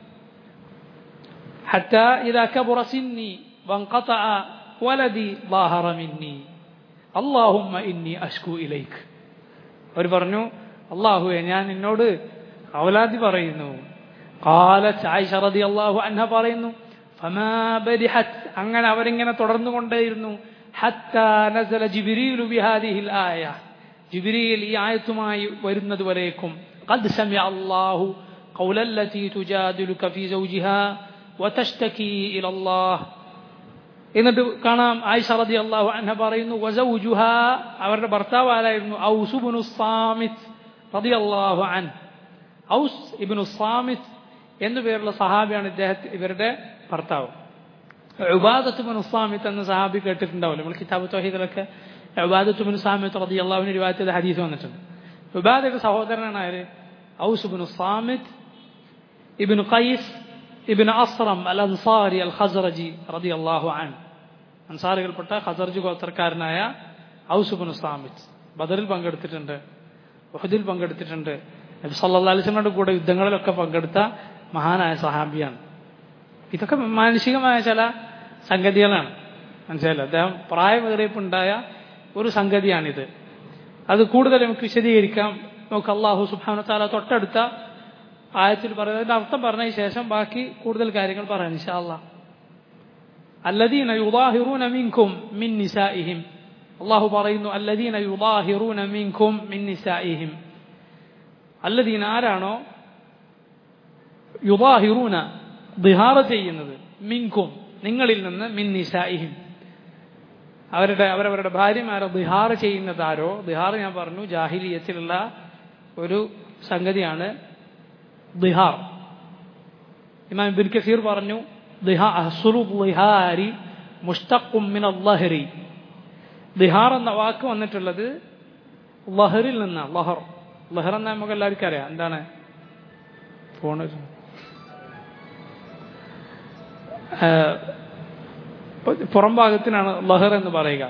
حتى إذا كبر سني وانقطع ولدي ظاهر مني اللهم إني أشكو إليك അവർ പറഞ്ഞു അള്ളാഹുവെ ഞാൻ നിന്നോട് അവലാതി പറയുന്നു قالت عائشة رضي الله عنها പറയുന്നു فما برحت അങ്ങനെ അവരിങ്ങനെ തുടർന്നുകൊണ്ടേയിരുന്നു حتى نزل جبريل بهذه الآية جبريل ഈ ആയത്തുമായി വരുന്നത് വരേക്കും قد سمع الله قول التي تجادلك في زوجها وتشتكي إلى الله എന്നിട്ട് കാണാം ആയിഷ റതി അള്ളാഹു അൻഹ പറയുന്നു വസൗജുഹ അവരുടെ ഭർത്താവ് ആരായിരുന്നു ഔസ് ഇബ്നു സാമിത്ത് റതി അള്ളാഹു അൻ ഔസ് ഇബ്നു സാമിത്ത് എന്നു പേരുള്ള സഹാബിയാണ് ഇദ്ദേഹത്തെ ഇവരുടെ ഭർത്താവ് ഉബാദത്ത് ബിൻ സാമിത്ത് എന്ന സഹാബി കേട്ടിട്ടുണ്ടാവില്ല നമ്മൾ കിതാബ് തൊഹീദിലൊക്കെ ഉബാദത്ത് ബിൻ സാമിത്ത് റതി അള്ളാഹുവിന് രൂപത്തിൽ ഹദീസ് വന്നിട്ടുണ്ട് ഉബാദയുടെ സഹോദരനാണ് ആര് ഔസ് ഇബ്നു സാമിത്ത് ഇബ്നു ഖൈസ് ഇബിൻ അസ്രം അൽ അൻസാരി അൽ ഖസറജി റതി അള്ളാഹു അൻ അൻസാറികൾപ്പെട്ട ഖസർജ് ഗോത്രക്കാരനായ ഔസുബിൻ സാമിത് ബദറിൽ പങ്കെടുത്തിട്ടുണ്ട് ഉഹദിൽ പങ്കെടുത്തിട്ടുണ്ട് നബി സല്ലാ അലിസ്ലമിയുടെ കൂടെ യുദ്ധങ്ങളിലൊക്കെ പങ്കെടുത്ത മഹാനായ സഹാബിയാണ് ഇതൊക്കെ മാനസികമായ ചില സംഗതികളാണ് മനസ്സിലായല്ലോ അദ്ദേഹം പ്രായമേറിയപ്പുണ്ടായ ഒരു സംഗതിയാണിത് അത് കൂടുതൽ നമുക്ക് വിശദീകരിക്കാം നമുക്ക് അള്ളാഹു സുബാന താല തൊട്ടടുത്ത ആയത്തിൽ പറയുന്നതിന്റെ അർത്ഥം പറഞ്ഞതിന് ശേഷം ബാക്കി കൂടുതൽ കാര്യങ്ങൾ പറയാം ഇൻഷാല്ല അല്ലദീന യുദാഹിറൂന മിൻകും മിൻ നിസാഇഹിം അള്ളാഹു പറയുന്നു അല്ലദീന യുദാഹിറൂന മിൻകും മിൻ നിസാഇഹിം അല്ലദീന ആരാണോ യുദാഹിറൂന ദിഹാറ ചെയ്യുന്നത് മിൻകും നിങ്ങളിൽ നിന്ന് മിൻ നിസാഇഹിം അവരുടെ അവരവരുടെ ഭാര്യമാരെ ദിഹാർ ചെയ്യുന്നത് ആരോ ദിഹാർ ഞാൻ പറഞ്ഞു ജാഹിലിയത്തിലുള്ള ഒരു സംഗതിയാണ് ദിഹാർ ഇമാം ഇബിൻ കസീർ പറഞ്ഞു ദിഹാരി മുഷ്തഖും മിൻ അള്ളഹരി ദിഹാർ എന്ന വാക്ക് വന്നിട്ടുള്ളത് ലഹറിൽ നിന്നാണ് ലഹർ ലഹർ എന്ന നമുക്ക് എല്ലാവർക്കും അറിയാം എന്താണ് ഫോണ് പുറം ഭാഗത്തിനാണ് ലഹർ എന്ന് പറയുക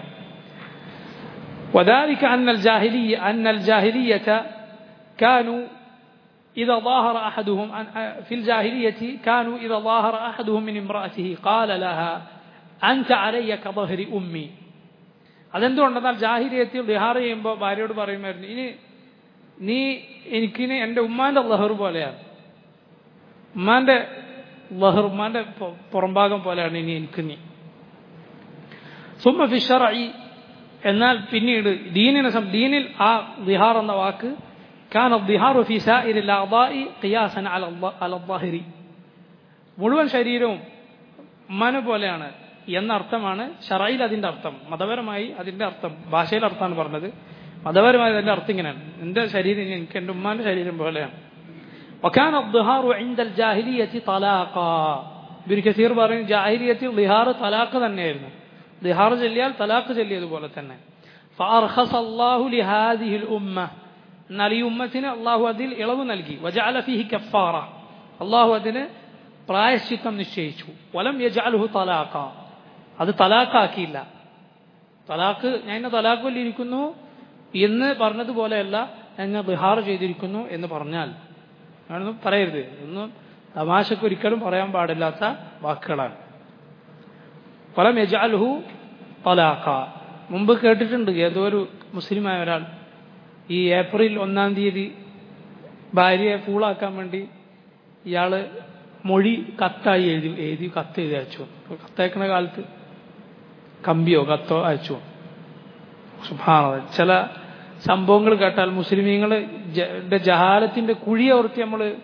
وذلك أن الجاهلية أن الجاهلية كانوا إذا ظاهر أحدهم في الجاهلية كانوا إذا ظاهر أحدهم من امرأته قال لها أنت علي كظهر أمي അതെന്തുകൊണ്ടെന്നാൽ ജാഹിരിയത്തിൽ ദിഹാർ ചെയ്യുമ്പോൾ ഭാര്യയോട് പറയുമായിരുന്നു ഇനി നീ എനിക്കിനി എൻ്റെ ഉമ്മാന്റെ ലഹർ പോലെയാണ് ഉമ്മാന്റെ ലഹർ ഉമ്മാന്റെ പുറംഭാഗം പോലെയാണ് ഇനി എനിക്ക് നീ സുമ്മ ഫിഷറായി എന്നാൽ പിന്നീട് ദീനിനെ ദീനിൽ ആ ദിഹാർ എന്ന വാക്ക് كان الظهار في سائر الأعضاء قياسا على على الظاهر മുഴുവൻ ശരീരവും ഉമ്മാനെ പോലെയാണ് എന്ന അർത്ഥമാണ് ഷറയിൽ അതിന്റെ അർത്ഥം മതപരമായി അതിന്റെ അർത്ഥം ഭാഷയിലെ അർത്ഥമാണ് പറഞ്ഞത് മതപരമായി അതിന്റെ അർത്ഥം ഇങ്ങനെയാണ് എന്റെ ശരീരം എനിക്ക് എന്റെ ഉമ്മാന്റെ ശരീരം പോലെയാണ് وكان الظهار عند الجاهلية طلاقا ഇബിൻ കസീർ പറയും ജാഹിലിയത്തിൽ ദിഹാർ തലാഖ് തന്നെയായിരുന്നു ദിഹാർ ചൊല്ലിയാൽ തലാഖ് ചൊല്ലിയതുപോലെ തന്നെ فأرخص الله لهذه الأمة എന്നാൽ ഈ ഉമ്മത്തിന് അള്ളാഹു അതിൽ ഇളവ് നൽകി വജാല ഫിഹി കഫാറ അള്ളാഹു അതിന് പ്രായശ്ചിത്തം നിശ്ചയിച്ചു വലം യജാലുഹു തലാഖ അത് തലാഖാക്കിയില്ല തലാഖ് ഞാൻ ഇന്ന് തലാഖ് കൊല്ലിയിരിക്കുന്നു എന്ന് പറഞ്ഞതുപോലെയല്ല ഞാൻ ബിഹാർ ചെയ്തിരിക്കുന്നു എന്ന് പറഞ്ഞാൽ ഞാനൊന്നും പറയരുത് ഒന്നും തമാശക്ക് ഒരിക്കലും പറയാൻ പാടില്ലാത്ത വാക്കുകളാണ് ഫലം യജാലുഹു തലാഖ മുമ്പ് കേട്ടിട്ടുണ്ട് ഏതോ ഒരു മുസ്ലിമായ ഒരാൾ ഈ ഏപ്രിൽ ഒന്നാം തീയതി ഭാര്യയെ ഫൂളാക്കാൻ വേണ്ടി ഇയാള് മൊഴി കത്തായി എഴുതി എഴുതി കത്ത് എഴുതി അയച്ചു കത്തയക്കുന്ന കാലത്ത് കമ്പിയോ കത്തോ അയച്ചു സുഭാന ചില സംഭവങ്ങൾ കേട്ടാൽ മുസ്ലിമീങ്ങൾ ജഹാലത്തിന്റെ കുഴി ഓർത്തി നമ്മൾ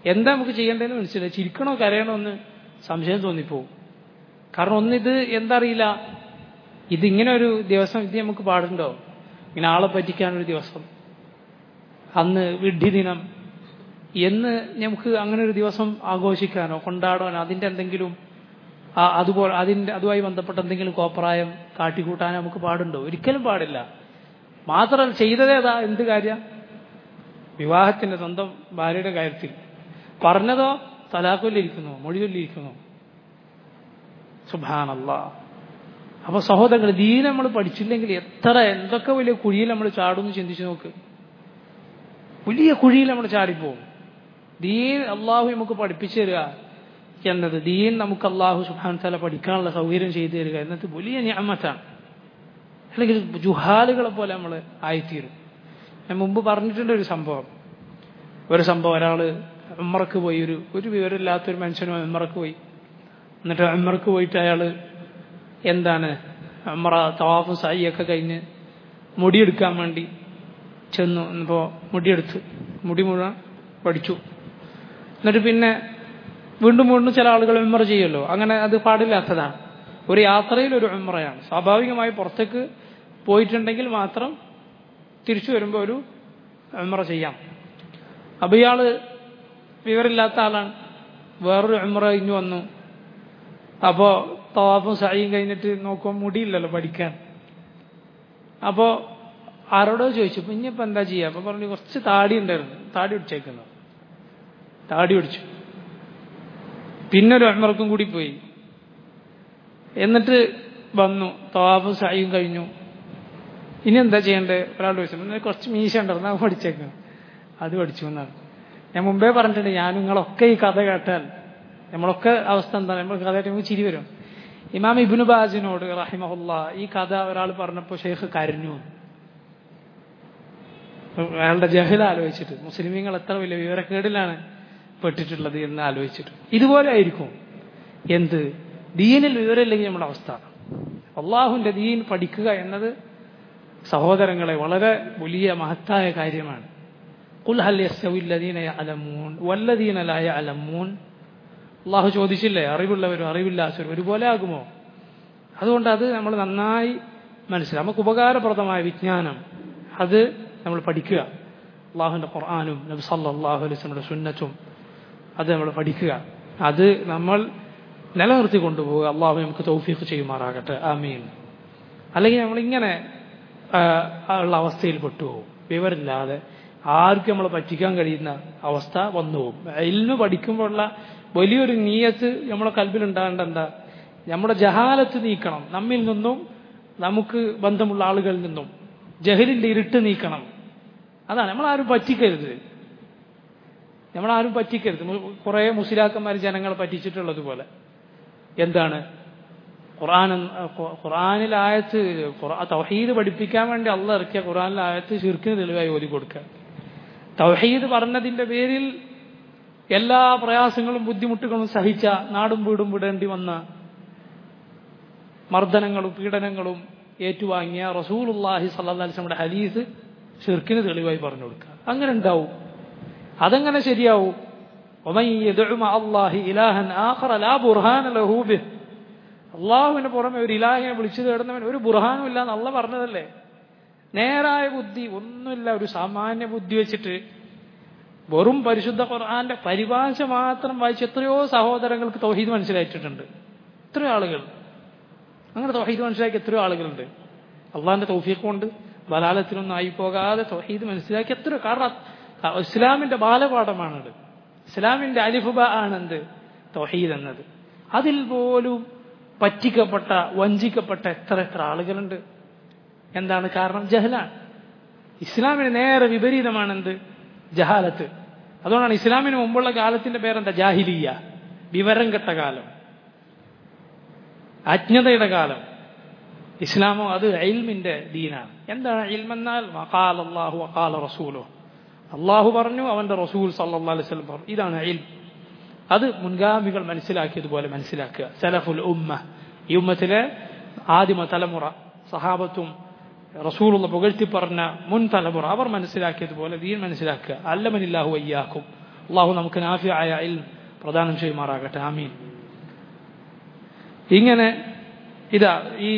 എന്താ നമുക്ക് ചെയ്യേണ്ടതെന്ന് മനസ്സിലായി ചിരിക്കണോ കരയണോ എന്ന് സംശയം തോന്നിപ്പോവും കാരണം ഒന്നിത് എന്താ അറിയില്ല ഇതിങ്ങനെ ഒരു ദിവസം ഇത് നമുക്ക് പാടുണ്ടോ ഇങ്ങനെ ആളെ പറ്റിക്കാനൊരു ദിവസം അന്ന് വിഡ്ഢി ദിനം എന്ന് നമുക്ക് അങ്ങനെ ഒരു ദിവസം ആഘോഷിക്കാനോ കൊണ്ടാടാനോ അതിൻ്റെ എന്തെങ്കിലും ആ- അതുപോലെ അതിൻ്റെ അതുമായി ബന്ധപ്പെട്ട എന്തെങ്കിലും കോപ്രായം കാട്ടിക്കൂട്ടാനോ നമുക്ക് പാടുണ്ടോ ഒരിക്കലും പാടില്ല മാത്രമല്ല ചെയ്തതേതാ എന്ത് കാര്യം വിവാഹത്തിന്റെ സ്വന്തം ഭാര്യയുടെ കാര്യത്തിൽ പറഞ്ഞതോ തലാക്കൊല്ലിരിക്കുന്നു മൊഴി ചൊല്ലിയിരിക്കുന്നു സുഭാനല്ല അപ്പൊ സഹോദരങ്ങൾ ദീൻ നമ്മൾ പഠിച്ചില്ലെങ്കിൽ എത്ര എന്തൊക്കെ വലിയ കുഴിയിൽ നമ്മൾ ചാടുമെന്ന് ചിന്തിച്ചു നോക്ക് വലിയ കുഴിയിൽ നമ്മൾ ചാടിപ്പോവും ദീൻ അള്ളാഹു നമുക്ക് പഠിപ്പിച്ചു തരിക എന്നത് ദീൻ നമുക്ക് അള്ളാഹു സുബാൻ തല പഠിക്കാനുള്ള സൗകര്യം ചെയ്തു തരിക എന്നത് വലിയ ഞാമത്താണ് അല്ലെങ്കിൽ ജുഹാലുകളെ പോലെ നമ്മൾ ആയിത്തീരും ഞാൻ മുമ്പ് പറഞ്ഞിട്ടുണ്ട് ഒരു സംഭവം ഒരു സംഭവം ഒരാള് ഉമ്മറക്ക് പോയി ഒരു ഒരു വിവരമില്ലാത്തൊരു മനുഷ്യനും ഉമ്മറക്ക് പോയി എന്നിട്ട് ഉമ്മറക്ക് പോയിട്ട് അയാള് എന്താണ് ഉമ്മറ തവാഫും സായിയൊക്കെ കഴിഞ്ഞ് മുടിയെടുക്കാൻ വേണ്ടി ചെന്നു ഇപ്പോൾ മുടിയെടുത്ത് മുടി മുഴുവൻ പഠിച്ചു എന്നിട്ട് പിന്നെ വീണ്ടും വീണ്ടും ചില ആളുകൾ ഉമ്മറ ചെയ്യുമല്ലോ അങ്ങനെ അത് പാടില്ലാത്തതാണ് ഒരു യാത്രയിൽ ഒരു ഉമ്മറയാണ് സ്വാഭാവികമായി പുറത്തേക്ക് പോയിട്ടുണ്ടെങ്കിൽ മാത്രം തിരിച്ചു വരുമ്പോൾ ഒരു ഉമ്മറ ചെയ്യാം അപ്പൊ ഇയാള് വിവരമില്ലാത്ത ആളാണ് വേറൊരു ഉമ്മറ ഇഞ്ഞു വന്നു അപ്പോ തവാഫും സഹിയും കഴിഞ്ഞിട്ട് നോക്കുമ്പോൾ മുടിയില്ലല്ലോ പഠിക്കാൻ അപ്പോ ആരോടോ ചോദിച്ചു ഇപ്പൊ ഇനിയിപ്പോ എന്താ ചെയ്യാ അപ്പൊ പറഞ്ഞു കുറച്ച് താടി ഉണ്ടായിരുന്നു താടി പിടിച്ചേക്കുന്നു താടി പിടിച്ചു പിന്നെ ഒരു ഉമ്മറക്കും കൂടി പോയി എന്നിട്ട് വന്നു തവാഫും സഹിയും കഴിഞ്ഞു ഇനി എന്താ ചെയ്യേണ്ടത് ഒരാൾ ചോദിച്ചു "എന്നാ കുറച്ച് മീശ ഉണ്ടായിരുന്നു അത് പഠിച്ചേക്കണം അത് പഠിച്ചു എന്നാണ് ഞാൻ മുമ്പേ പറഞ്ഞിട്ടുണ്ട് ഞാൻ നിങ്ങളൊക്കെ ഈ കഥ കേട്ടാൽ നമ്മളൊക്കെ അവസ്ഥ എന്താണ് നമ്മൾ കഥ കേട്ട് നമുക്ക് ചിരി വരും ഇമാം ഇബിനു ബാജിനോട് റഹിമഹുല്ല ഈ കഥ ഒരാൾ പറഞ്ഞപ്പോൾ ഷെയ്ഖ് കരഞ്ഞു അയാളുടെ ജഹൽ ആലോചിച്ചിട്ട് മുസ്ലിമീങ്ങൾ എത്ര വലിയ വിവരക്കേടിലാണ് പെട്ടിട്ടുള്ളത് എന്ന് ആലോചിച്ചിട്ട് ഇതുപോലെ ആയിരിക്കും എന്ത് ദീനിൽ വിവരമില്ലെങ്കിൽ നമ്മുടെ അവസ്ഥ അള്ളാഹുവിന്റെ ദീൻ പഠിക്കുക എന്നത് സഹോദരങ്ങളെ വളരെ വലിയ മഹത്തായ കാര്യമാണ് قل هل يستوي الذين يعلمون والذين لا يعلمون അള്ളാഹു ചോദിച്ചില്ലേ അറിവുള്ളവരും അറിവില്ലാത്തവരും ഒരുപോലെ ആകുമോ അതുകൊണ്ട് അത് നമ്മൾ നന്നായി മനസ്സിലാക്കും നമുക്ക് ഉപകാരപ്രദമായ വിജ്ഞാനം അത് നമ്മൾ പഠിക്കുക അള്ളാഹുവിന്റെ ഖുർആാനും നബി സല്ലല്ലാഹു അലൈഹി വസല്ലമയുടെ സുന്നത്തും അത് നമ്മൾ പഠിക്കുക അത് നമ്മൾ നിലനിർത്തി കൊണ്ടുപോവുക അള്ളാഹു നമുക്ക് തൗഫീഖ് ചെയ്യുമാറാകട്ടെ ആമീൻ അല്ലെങ്കിൽ നമ്മളിങ്ങനെ ആ, ഉള്ള അവസ്ഥയിൽ പെട്ടുപോകും വിവരമില്ലാതെ ആർക്കും നമ്മളെ പറ്റിക്കാൻ കഴിയുന്ന അവസ്ഥ വന്നു പോകും ഇൽമ് പഠിക്കുമ്പോഴുള്ള വലിയൊരു നീയത്ത് നമ്മളെ കൽബിൽ ഉണ്ടാകേണ്ട എന്താ നമ്മുടെ ജഹാലത്ത് നീക്കണം നമ്മിൽ നിന്നും നമുക്ക് ബന്ധമുള്ള ആളുകളിൽ നിന്നും ജഹലിന്റെ ഇരുട്ട് നീക്കണം അതാണ് നമ്മളാരും പറ്റിക്കരുത് നമ്മളാരും പറ്റിക്കരുത് കുറെ മുസ്ലിയാക്കന്മാർ ജനങ്ങളെ പറ്റിച്ചിട്ടുള്ളതുപോലെ എന്താണ് ഖുർആൻ ഖുർആനിൽ ആയത്ത് ഖുർആ- തൗഹീദ് പഠിപ്പിക്കാൻ വേണ്ടി അള്ള ഇറക്കിയ ഖുർആനിൽ ആയത്ത് ശിർക്കിന് തെളിവായി ഓതി കൊടുക്കുക തൗഹീദ് പറഞ്ഞതിന്റെ പേരിൽ എല്ലാ പ്രയാസങ്ങളും ബുദ്ധിമുട്ടുകളും സഹിച്ച നാടും വീടും വിടേണ്ടി വന്ന മർദ്ദനങ്ങളും പീഡനങ്ങളും ഏറ്റുവാങ്ങിയ റസൂലുള്ളാഹി സല്ലല്ലാഹു അലൈഹി വസല്ലമയുടെ ഹദീസ് ഷിർക്കിന് തെളിവായി പറഞ്ഞു കൊടുക്കുക അങ്ങനെ ഉണ്ടാവും അതെങ്ങനെ ശരിയാവും ومن يدع مع الله إلها آخر لا برهان له به അള്ളാഹുവിന് പുറമെ ഒരു ഇലാഹിനെ വിളിച്ചു തേടുന്നവൻ ഒരു ബുർഹാനും ഇല്ല എന്ന് അള്ള പറഞ്ഞതല്ലേ നേരായ ബുദ്ധി ഒന്നുമില്ല ഒരു സാമാന്യ ബുദ്ധി വെച്ചിട്ട് വെറും പരിശുദ്ധ ഖുർആന്റെ പരിഭാഷ മാത്രം വായിച്ച് എത്രയോ സഹോദരങ്ങൾക്ക് തൗഹീദ് മനസ്സിലായിട്ടുണ്ട് എത്രയോ ആളുകൾ അങ്ങനെ തൗഹീദ് മനസ്സിലാക്കി എത്രയോ ആളുകളുണ്ട് അള്ളാഹിന്റെ തൗഫീഖ് കൊണ്ട് ബലാലത്തിനൊന്നും ആയി പോകാതെ തൗഹീദ് മനസ്സിലാക്കി എത്രയോ കാരണം അത് ഇസ്ലാമിന്റെ ബാലപാഠമാണത് ഇസ്ലാമിന്റെ അലിഫുബ ആണെന്ത് തൗഹീദ് എന്നത് അതിൽ പോലും പറ്റിക്കപ്പെട്ട വഞ്ചിക്കപ്പെട്ട എത്ര എത്ര ആളുകളുണ്ട് എന്താണ് കാരണം ജഹലാണ് ഇസ്ലാമിന് നേരെ വിപരീതമാണെന്ത് ജഹാലത്ത് അതുകൊണ്ടാണ് ഇസ്ലാമിന് മുമ്പുള്ള കാലത്തിന്റെ പേരെന്താ ജാഹിലിയ വിവരം കെട്ട കാലം അജ്ഞതയുടെ കാലം ഇസ്ലാമോ അത് ഇൽമിന്റെ ദീനാണ് എന്താണ് ഇൽമെന്നാൽ വഖാല അല്ലാഹു വഖാല റസൂലോ അള്ളാഹു പറഞ്ഞു അവന്റെ റസൂൽ സല്ലല്ലാഹു അലൈഹി വസല്ലം പറഞ്ഞു ഇതാണ് ഇൽം അത് മുൻഗാമികൾ മനസ്സിലാക്കിയതുപോലെ മനസ്സിലാക്കുക സലഫുൽ ഉമ്മ ഈ ഉമ്മത്തിലെ ആദിമ തലമുറ സഹാബത്തും റസൂലുള്ള പുകഴ്ത്തി പറഞ്ഞ മുൻ തലമുറ അവർ മനസ്സിലാക്കിയതുപോലെ ദീൻ മനസ്സിലാക്കുക അല്ലമനില്ലാഹു അയ്യാക്കും അള്ളാഹു നമുക്ക് നാഫിയായ ഇൽ പ്രദാനം ചെയ്യുമാറാകട്ടെ ആമീൻ ഇങ്ങനെ ഇതാ ഈ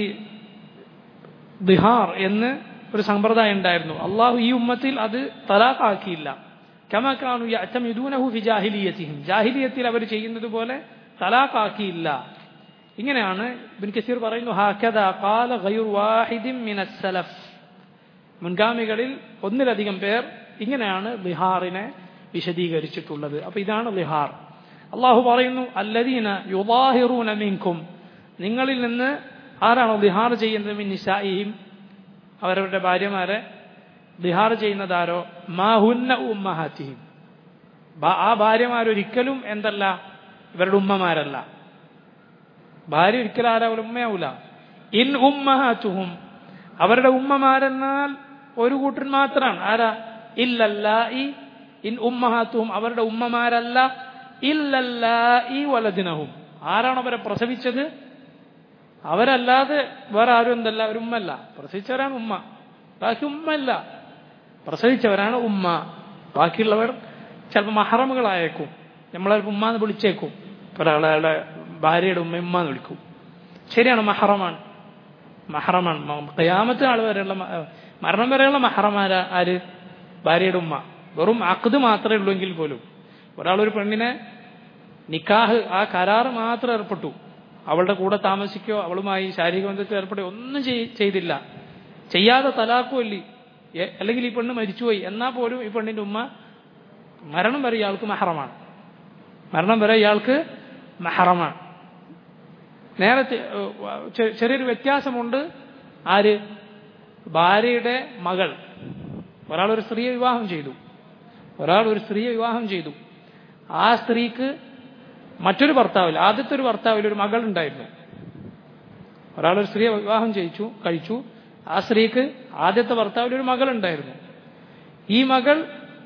ദിഹാർ എന്ന് ഒരു സമ്പ്രദായം ഉണ്ടായിരുന്നു അള്ളാഹു ഈ ഉമ്മത്തിൽ അത് തലാഖാക്കിയില്ല കമക്കാണു യഅ്തമിദൂനഹു ഫി ജാഹിലിയത്തിഹിം ജാഹിലിയത്തിൽ അവർ ചെയ്യുന്നത് പോലെ തലാഖാക്കിയില്ല ഇങ്ങനെയാണ് ഇബ്ൻ കസീർ പറയുന്നു ഹാക്കദ ഖാല ഗൈർ വാഹിദിൻ മിനസ് സലഫ് മുൻഗാമികളിൽ ഒന്നിലധികം പേർ ഇങ്ങനെയാണ് ബിഹാറിനെ വിശദീകരിച്ചിട്ടുള്ളത് അപ്പൊ ഇതാണ് ബിഹാർ അള്ളാഹു പറയുന്നു അല്ലദീന യുദാഹിറൂന മിൻകും നിങ്ങളിൽ നിന്ന് ആരാണോ ബിഹാർ ചെയ്യുന്നത് മിൻ നിസായിയും അവരവരുടെ ഭാര്യമാരെ ബിഹാർ ചെയ്യുന്നതാരോ മാഹുന്ന ഉമ്മഹാത്തിയും ആ ഭാര്യമാരൊരിക്കലും എന്തല്ല ഇവരുടെ ഉമ്മമാരല്ല ഭാര്യ ഒരിക്കലും ആരാവില്ല ഉമ്മയാവൂല ഇൻ ഉമ്മഹാത്തുഹും അവരുടെ ഉമ്മമാരെന്നാൽ ഒരു കൂട്ടൻ മാത്രമാണ് ആരാ ഇല്ലല്ല ഈ ഇൻ ഉമ്മഹാത്തുഹും അവരുടെ ഉമ്മമാരല്ല ഇല്ലല്ല ഈ വലദിനഹും ആരാണ് അവരെ പ്രസവിച്ചത് അവരല്ലാതെ വേറെ ആരും എന്തല്ല ഒരു ഉമ്മല്ല പ്രസവിച്ചവരാണ് ഉമ്മ ബാക്കി ഉമ്മല്ല പ്രസവിച്ചവരാണ് ഉമ്മ ബാക്കിയുള്ളവർ ചിലപ്പോൾ മഹറമുകളായേക്കും നമ്മളെ ഉമ്മ എന്ന് വിളിച്ചേക്കും ഒരാളെ ഭാര്യയുടെ ഉമ്മ ഉമ്മ എന്ന് വിളിക്കും ശരിയാണ് മഹറമാണ് മഹറമാണ് കയാമത്തെ ആൾ വരെയുള്ള മരണം വരെയുള്ള മഹറമാര ആര് ഭാര്യയുടെ ഉമ്മ വെറും അക്കത് മാത്രമേ ഉള്ളൂ എങ്കിൽ പോലും ഒരാളൊരു പെണ്ണിനെ നിക്കാഹ് ആ കരാറ് മാത്രം ഏർപ്പെട്ടു അവളുടെ കൂടെ താമസിക്കോ അവളുമായി ശാരീരിക ബന്ധത്തിൽ ഏർപ്പെടുകയോ ഒന്നും ചെയ്തില്ല ചെയ്യാതെ തലാക്കുമല്ലി അല്ലെങ്കിൽ ഈ പെണ്ണ് മരിച്ചുപോയി എന്നാൽ പോലും ഈ പെണ്ണിന്റെ ഉമ്മ മരണം വരെ ഇയാൾക്ക് മഹറമാണ് മരണം വരെ ഇയാൾക്ക് മഹറമാണ് നേരത്തെ ചെറിയൊരു വ്യത്യാസമുണ്ട് ആര് ഭാര്യയുടെ മകൾ ഒരാൾ ഒരു സ്ത്രീയെ വിവാഹം ചെയ്തു ഒരാൾ ഒരു സ്ത്രീയെ വിവാഹം ചെയ്തു ആ സ്ത്രീക്ക് മറ്റൊരു ഭർത്താവിൽ ആദ്യത്തെ ഒരു ഭർത്താവിൽ ഒരു മകൾ ഉണ്ടായിരുന്നു ഒരാൾ ഒരു സ്ത്രീയെ വിവാഹം ചെയ്യിച്ചു കഴിച്ചു ആ സ്ത്രീക്ക് ആദ്യത്തെ ഭർത്താവിൽ ഒരു മകൾ ഉണ്ടായിരുന്നു ഈ മകൾ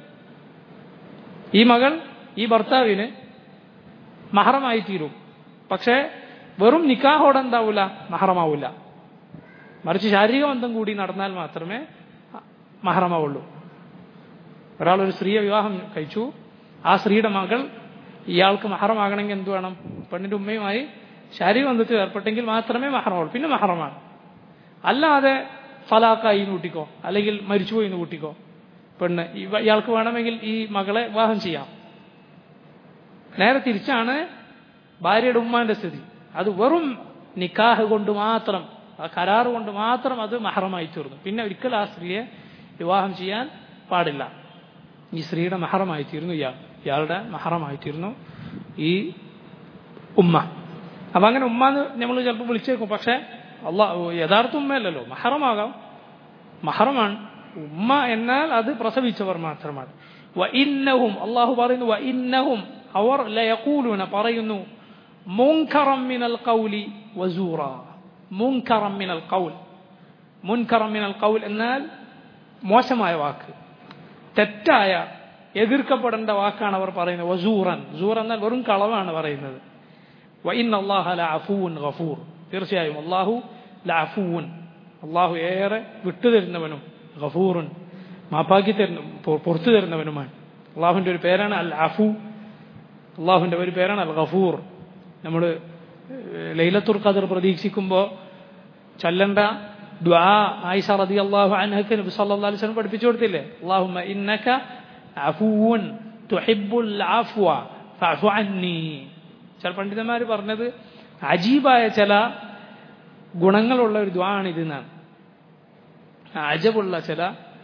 ഈ മകൾ ഈ ഭർത്താവിന് മഹറമായി തീരും പക്ഷേ വെറും നിക്കാഹോടെ എന്താവൂല മഹറമാവൂല മറിച്ച് ശാരീരിക ബന്ധം കൂടി നടന്നാൽ മാത്രമേ മഹറമാവുള്ളൂ ഒരാൾ ഒരു സ്ത്രീയെ വിവാഹം കഴിച്ചു ആ സ്ത്രീയുടെ മകൾ ഇയാൾക്ക് മഹറമാകണമെങ്കിൽ എന്ത് വേണം പെണ്ണിന്റെ ഉമ്മയുമായി ശാരീരിക ബന്ധത്തിൽ ഏർപ്പെട്ടെങ്കിൽ മാത്രമേ മഹറമാവുള്ളൂ പിന്നെ മഹറമാണ് അല്ലാതെ ഫലാക്കായി കൂട്ടിക്കോ അല്ലെങ്കിൽ മരിച്ചുപോയി എന്ന് കൂട്ടിക്കോ പെണ്ണ് ഇയാൾക്ക് വേണമെങ്കിൽ ഈ മകളെ വിവാഹം ചെയ്യാം നേരെ തിരിച്ചാണ് ഭാര്യയുടെ ഉമ്മാന്റെ സ്ഥിതി അത് വെറും നിക്കാഹ് കൊണ്ട് മാത്രം ആ കരാർ കൊണ്ട് മാത്രം അത് മഹറമായി തീർന്നു പിന്നെ ഒരിക്കലും ആ സ്ത്രീയെ വിവാഹം ചെയ്യാൻ പാടില്ല ഈ സ്ത്രീയുടെ മഹറമായി തീർന്നു ഇയാൾ ഇയാളുടെ മഹറമായി തീർന്നു ഈ ഉമ്മ അപ്പൊ അങ്ങനെ ഉമ്മ എന്ന് നമ്മൾ ചിലപ്പോൾ വിളിച്ചേക്കും പക്ഷെ അല്ല യഥാർത്ഥ ഉമ്മയല്ലല്ലോ മഹറമാകാം മഹറമാണ് ഉമ്മ എന്നാൽ അത് പ്രസവിച്ചവർ മാത്രമാണ് വ ഇന്നഹും അള്ളാഹു പറയുന്നു വ ഇന്നഹും അവർ ലയക്കൂലൂന പറയുന്നു മുൻകറം മിനൽ കൗലി വസൂറ മുൻകറം മിനൽ കൗൽ മുൻകറം മിനൽ കൗൽ എന്നാൽ മോശമായ വാക്ക് തെറ്റായ എതിർക്കപ്പെടേണ്ട വാക്കാണ് അവർ പറയുന്നത് വസൂറൻ സൂർ എന്നാൽ വെറും കളവാണ് പറയുന്നത് വൈൻ അള്ളാഹു അഫൂൻ ഗഫൂർ തീർച്ചയായും അള്ളാഹു ലഅഫൂൻ അള്ളാഹു ഏറെ വിട്ടുതരുന്നവനും ഗഫൂറുൻ മാപ്പാക്കി തരുന്ന പുറത്തു തരുന്നവനുമാണ് അള്ളാഹുവിൻ്റെ ഒരു പേരാണ് അൽ അഫു അള്ളാഹുവിൻ്റെ ഒരു പേരാണ് അൽ ഗഫൂർ നമ്മൾ ലൈലത്തുൽ ഖദർ പ്രതീക്ഷിക്കുമ്പോൾ ചൊല്ലേണ്ട ദ്വാ ആയിഷ റതി അള്ളാഹു അൻഹക്ക് നബി സല്ലല്ലാഹു അലൈഹി വസല്ലം പഠിപ്പിച്ചു കൊടുത്തില്ലേ അള്ളാഹുമ്മ ഇന്നക അഫൂൻ തുഹിബ്ബുൽ അഫ്വ ഫഅഫു അന്നി ചില പണ്ഡിതന്മാർ പറഞ്ഞത് അജീബായ ചില ഗുണങ്ങളുള്ള ഒരു ദ്വാ ആണ് ഇതെന്നാണ് അജബുള്ള ചില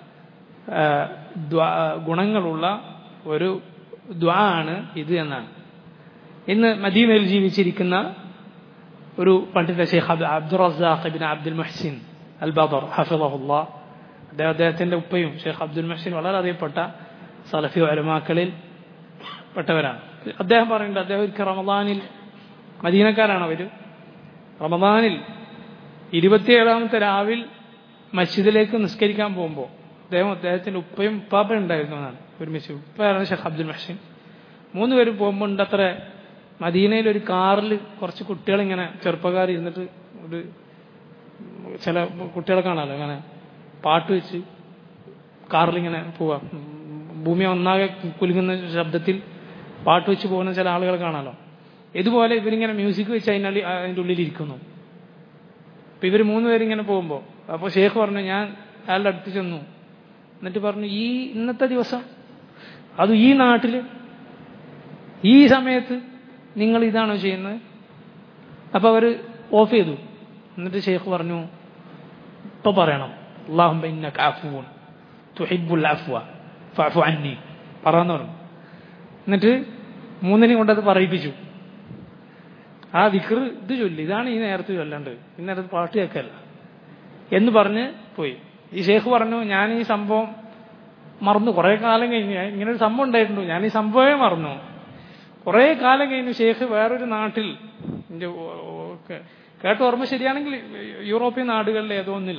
ഗുണങ്ങളുള്ള ഒരു ദ്വാ ആണ് ഇത് എന്നാണ് ഇന്ന് മദീനയിൽ ജീവിച്ചിരിക്കുന്ന ഒരു പണ്ഡിത Sheikh Abdul Razzaq bin Abdul Muhsin al Badr ഹഫിദഹുല്ല അദ്ദേഹം അദ്ദേഹത്തിന്റെ ഉപ്പയും ഷെയ്ഖ് അബ്ദുൽ മഹ്സിൻ വളരെ അറിയപ്പെട്ട സലഫി അലമാക്കളിൽ പെട്ടവരാണ് അദ്ദേഹം പറയുന്നുണ്ട് അദ്ദേഹം ഒരിക്കൽ റമദാനിൽ മദീനക്കാരാണ് അവർ റമദാനിൽ ഇരുപത്തിയേഴാമത്തെ രാവിൽ മസ്ജിദിലേക്ക് നിസ്കരിക്കാൻ പോകുമ്പോൾ അദ്ദേഹം അദ്ദേഹത്തിന്റെ ഉപ്പയും ഉപ്പാപ്പയും ഉണ്ടായിരുന്നു എന്നാണ് ഒരുമിച്ച് ഉപ്പയാണ് ഷെഖ് അബ്ദുൽ മഹ്സിൻ മൂന്ന് പേര് പോകുമ്പോൾ ഉണ്ട് അത്ര മദീനയിൽ ഒരു കാറിൽ കുറച്ച് കുട്ടികൾ ഇങ്ങനെ ചെറുപ്പക്കാർ ഇരുന്നിട്ട് ഒരു ചില കുട്ടികളെ കാണാമല്ലോ ഇങ്ങനെ പാട്ട് വെച്ച് കാറിൽ ഇങ്ങനെ പോവാം ഭൂമി ഒന്നാകെ കുലുങ്ങുന്ന ശബ്ദത്തിൽ പാട്ട് വെച്ച് പോകുന്ന ചില ആളുകൾ കാണാമല്ലോ ഇതുപോലെ ഇവരിങ്ങനെ മ്യൂസിക് വെച്ച് അതിനുള്ളിൽ അതിൻ്റെ ഉള്ളിൽ ഇരിക്കുന്നു അപ്പം ഇവർ മൂന്ന് പേരിങ്ങനെ പോകുമ്പോൾ അപ്പോൾ ഷേഖ് പറഞ്ഞു ഞാൻ അയാളുടെ അടുത്ത് ചെന്നു എന്നിട്ട് പറഞ്ഞു ഈ ഇന്നത്തെ ദിവസം അത് ഈ നാട്ടിൽ ഈ സമയത്ത് നിങ്ങൾ ഇതാണോ ചെയ്യുന്നത് അപ്പോൾ അവർ ഓഫ് ചെയ്തു എന്നിട്ട് ഷെയ്ഖ് പറഞ്ഞു ഇപ്പൊ പറയണം അള്ളാഹുമ്പ ഇന്നക അഫുവൻ തുഹിബുൽ അഫ്വ ഫഅഫു അന്നി പറയാന്ന് പറഞ്ഞു എന്നിട്ട് മൂന്നിനെയും കൊണ്ടത് പറയിപ്പിച്ചു ആ വിക്ർ ഇത് ചൊല്ലി ഇതാണ് ഈ നേരത്തെ ചൊല്ലണ്ട് ഈ നേരത്ത് പാട്ട് കേൾക്കല്ല എന്ന് പറഞ്ഞ് പോയി ഈ ഷേഖ് പറഞ്ഞു ഞാൻ ഈ സംഭവം മറന്നു കുറെ കാലം കഴിഞ്ഞ് ഇങ്ങനെ ഒരു സംഭവം ഉണ്ടായിട്ടുണ്ട് ഞാൻ ഈ സംഭവമേ മറന്നു കുറെ കാലം കഴിഞ്ഞ് ഷേഖ് വേറൊരു നാട്ടിൽ എൻ്റെ കേട്ട ഓർമ്മ ശരിയാണെങ്കിൽ യൂറോപ്യൻ നാടുകളിലെ ഏതോ ഒന്നിൽ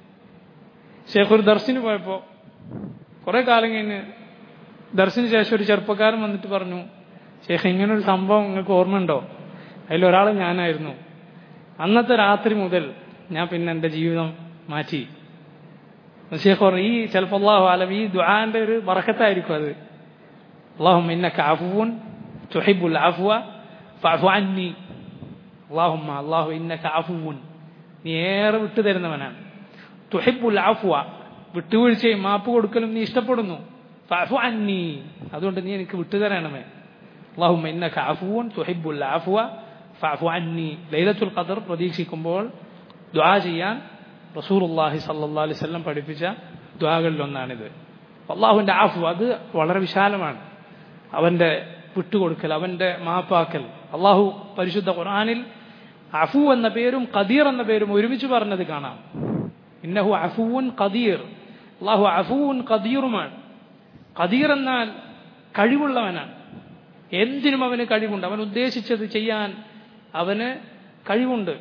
ഷേഖ് ഒരു ദർശന് പോയപ്പോ കുറെ കാലം കഴിഞ്ഞ് ദർശന് ശേഷം ഒരു ചെറുപ്പക്കാരൻ വന്നിട്ട് പറഞ്ഞു ഷേഖ് ഇങ്ങനെ ഒരു സംഭവം നിങ്ങൾക്ക് ഓർമ്മയുണ്ടോ അതിലൊരാൾ ഞാനായിരുന്നു അന്നത്തെ രാത്രി മുതൽ ഞാൻ പിന്നെ എൻ്റെ ജീവിതം മാറ്റി ഷേഖ് പറഞ്ഞു ഈ ചിലപ്പോൾ അള്ളാഹു ആലം ഈ ദുആന്റെ ഒരു വറക്കത്തായിരിക്കും അത് അള്ളാഹു ഇന്നക അഫുവൻ തുഹിബുൽ അഫ്വ ഫഅഫു അന്നി അള്ളാഹുമ്മ അള്ളാഹു ഇന്നക അഫുവൻ നീ ഏറെ വിട്ടു തരുന്നവനാണ് തുഹിബുൽ അഫ്വ വിട്ടുവീഴ്ചയും മാപ്പ് കൊടുക്കലും നീ ഇഷ്ടപ്പെടുന്നു ഫഅഫു അന്നി അതുകൊണ്ട് നീ എനിക്ക് വിട്ടുതരണമേ അള്ളാഹുമ്മ ഇന്നക അഫുവൻ തുഹിബുൽ അഫ്വ ഫഅഫു അന്നി ലൈലത്തുൽ ഖദർ പ്രതീക്ഷിക്കുമ്പോൾ ദുആ ചെയ്യാൻ റസൂലുള്ളാഹി സല്ലല്ലാഹു അലൈഹി വസല്ലം പഠിപ്പിച്ച ദുആകളിലൊന്നാണിത് അള്ളാഹുവിന്റെ ആഫു അത് വളരെ വിശാലമാണ് അവന്റെ വിട്ടുകൊടുക്കൽ അവന്റെ മാപ്പാക്കൽ അള്ളാഹു പരിശുദ്ധ ഖുർആനിൽ അഫു എന്ന പേരും ഖദീർ എന്ന പേരും ഒരുമിച്ച് പറഞ്ഞത് കാണാം ഇന്നഹു അഫുവുൻ ഖദീർ അള്ളാഹു അഫുവുൻ ഖദീറുമാണ് ഖദീർ എന്നാൽ കഴിവുള്ളവനാണ് എന്തിനും അവന് കഴിവുണ്ട് അവൻ ഉദ്ദേശിച്ചത് ചെയ്യാൻ അവന് കഴിവുണ്ട്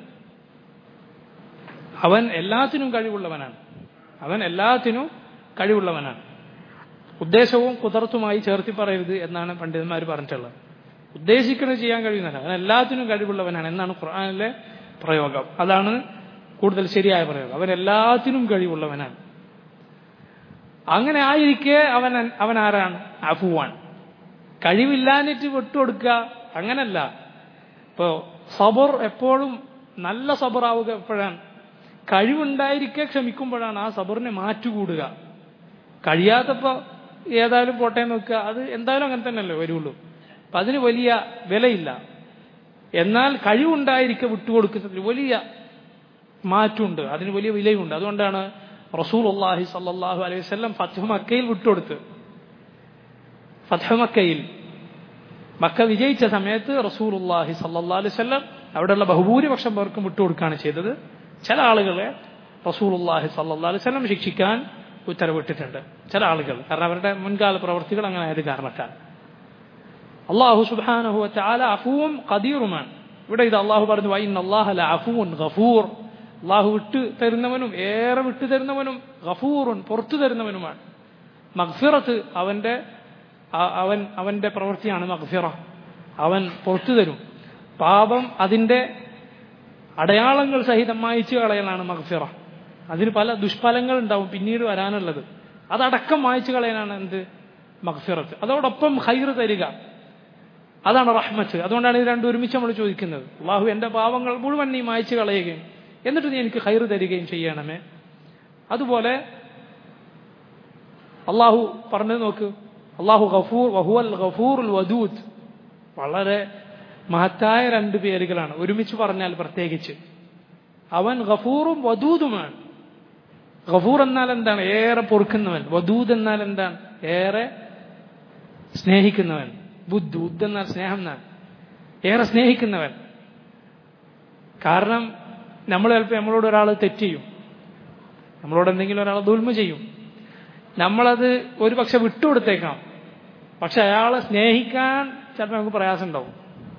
അവൻ എല്ലാത്തിനും കഴിവുള്ളവനാണ് അവൻ എല്ലാത്തിനും കഴിവുള്ളവനാണ് ഉദ്ദേശവും കുതിർത്തുമായി ചേർത്തി പറയരുത് എന്നാണ് പണ്ഡിതന്മാർ പറഞ്ഞിട്ടുള്ളത് ഉദ്ദേശിക്കുന്നത് ചെയ്യാൻ കഴിയുന്നല്ല അവൻ എല്ലാത്തിനും കഴിവുള്ളവനാണ് എന്നാണ് ഖുർആാനിലെ പ്രയോഗം അതാണ് കൂടുതൽ ശരിയായ പ്രയോഗം അവൻ എല്ലാത്തിനും കഴിവുള്ളവനാണ് അങ്ങനെ ആയിരിക്കെ അവൻ അവൻ ആരാണ് അഫുവാൻ കഴിവില്ലാഞ്ഞിട്ട് വിട്ടുകൊടുക്കുക അങ്ങനല്ല ഇപ്പോ സബർ എപ്പോഴും നല്ല സബറാവുക എപ്പോഴാണ് കഴിവുണ്ടായിരിക്കെ ക്ഷമിക്കുമ്പോഴാണ് ആ സബറിനെ മാറ്റുകൂടുക കഴിയാത്തപ്പോ ഏതായാലും പോട്ടെ നോക്കുക അത് എന്തായാലും അങ്ങനെ തന്നെയല്ലേ വരുള്ളൂ അപ്പൊ അതിന് വലിയ വിലയില്ല എന്നാൽ കഴിവുണ്ടായിരിക്കെ വിട്ടുകൊടുക്കുന്നതിൽ വലിയ മാറ്റമുണ്ട് അതിന് വലിയ വിലയുണ്ട് അതുകൊണ്ടാണ് റസൂൽ അള്ളാഹി സല്ലാഹു അലൈഹി വസ്ലം ഫത്ഹ മക്കയിൽ വിട്ടുകൊടുത്ത് ഫത്ഹ മക്കയിൽ മക്ക വിജയിച്ച സമയത്ത് റസൂൽ അള്ളാഹി സല്ലാ അലൈഹി വസ്ലം അവിടെയുള്ള ബഹുഭൂരിപക്ഷം പേർക്കും വിട്ടുകൊടുക്കുകയാണ് ചെയ്തത് ചില ആളുകളെ റസൂൽ അള്ളാഹി സല്ലാ അലൈഹി വസ്ലം ശിക്ഷിക്കാൻ ഉത്തരവിട്ടിട്ടുണ്ട് ചില ആളുകൾ കാരണം അവരുടെ മുൻകാല പ്രവർത്തികൾ അങ്ങനെ ആയത് കാരണക്കാർ അള്ളാഹു സുബാനഹു ചാല അഫുവും ഖദീറുമാണ് ഇവിടെ ഇത് അള്ളാഹു പറഞ്ഞു വൈൻ അള്ളാഹല അഫുവും ഗഫൂർ അള്ളാഹു വിട്ടു തരുന്നവനും ഏറെ വിട്ടു തരുന്നവനും ഗഫൂറുൻ പുറത്തു തരുന്നവനുമാണ് മഗ്ഫിറത്ത് അവന്റെ അവൻ അവന്റെ പ്രവൃത്തിയാണ് മഗ്ഫിറ അവൻ പുറത്തു തരും പാപം അതിന്റെ അടയാളങ്ങൾ സഹിതം മായിച്ചു കളയലാണ് മഗ്ഫിറ അതിന് പല ദുഷ്ഫലങ്ങൾ ഉണ്ടാവും പിന്നീട് വരാനുള്ളത് അതടക്കം മായ്ച്ചു കളയാനാണ് എന്ത് മഗ്ഫിറത്ത് അതോടൊപ്പം ഹൈർ തരിക അതാണ് റഹ്മത്ത് അതുകൊണ്ടാണ് ഇത് രണ്ടും ഒരുമിച്ച് നമ്മൾ ചോദിക്കുന്നത് അള്ളാഹു എന്റെ പാവങ്ങൾ മുഴുവൻ നീ മായ്ച്ചു കളയുകയും എന്നിട്ട് നീ എനിക്ക് ഹൈർ തരികയും ചെയ്യണമേ അതുപോലെ അള്ളാഹു പറഞ്ഞത് നോക്ക് അള്ളാഹു ഗഫൂർ വഹുവൽ ഗഫൂർ വദൂദ് വളരെ മഹത്തായ രണ്ട് പേരുകളാണ് ഒരുമിച്ച് പറഞ്ഞാൽ പ്രത്യേകിച്ച് അവൻ ഗഫൂറും വദൂദുമാണ് ഗഫൂർ എന്നാൽ എന്താണ് ഏറെ പൊറുക്കുന്നവൻ വദൂദ് എന്നാൽ എന്താണ് ഏറെ സ്നേഹിക്കുന്നവൻ ബുദ്ധ് ബുദ്ധ് എന്നാൽ സ്നേഹം എന്നാണ് ഏറെ സ്നേഹിക്കുന്നവൻ കാരണം നമ്മൾ ചിലപ്പോൾ നമ്മളോട് ഒരാൾ തെറ്റ് ചെയ്യും നമ്മളോട് എന്തെങ്കിലും ഒരാൾ ദുൽമ ചെയ്യും നമ്മളത് ഒരു പക്ഷെ വിട്ടുകൊടുത്തേക്കാം പക്ഷെ അയാളെ സ്നേഹിക്കാൻ ചിലപ്പോൾ നമുക്ക് പ്രയാസം ഉണ്ടാവും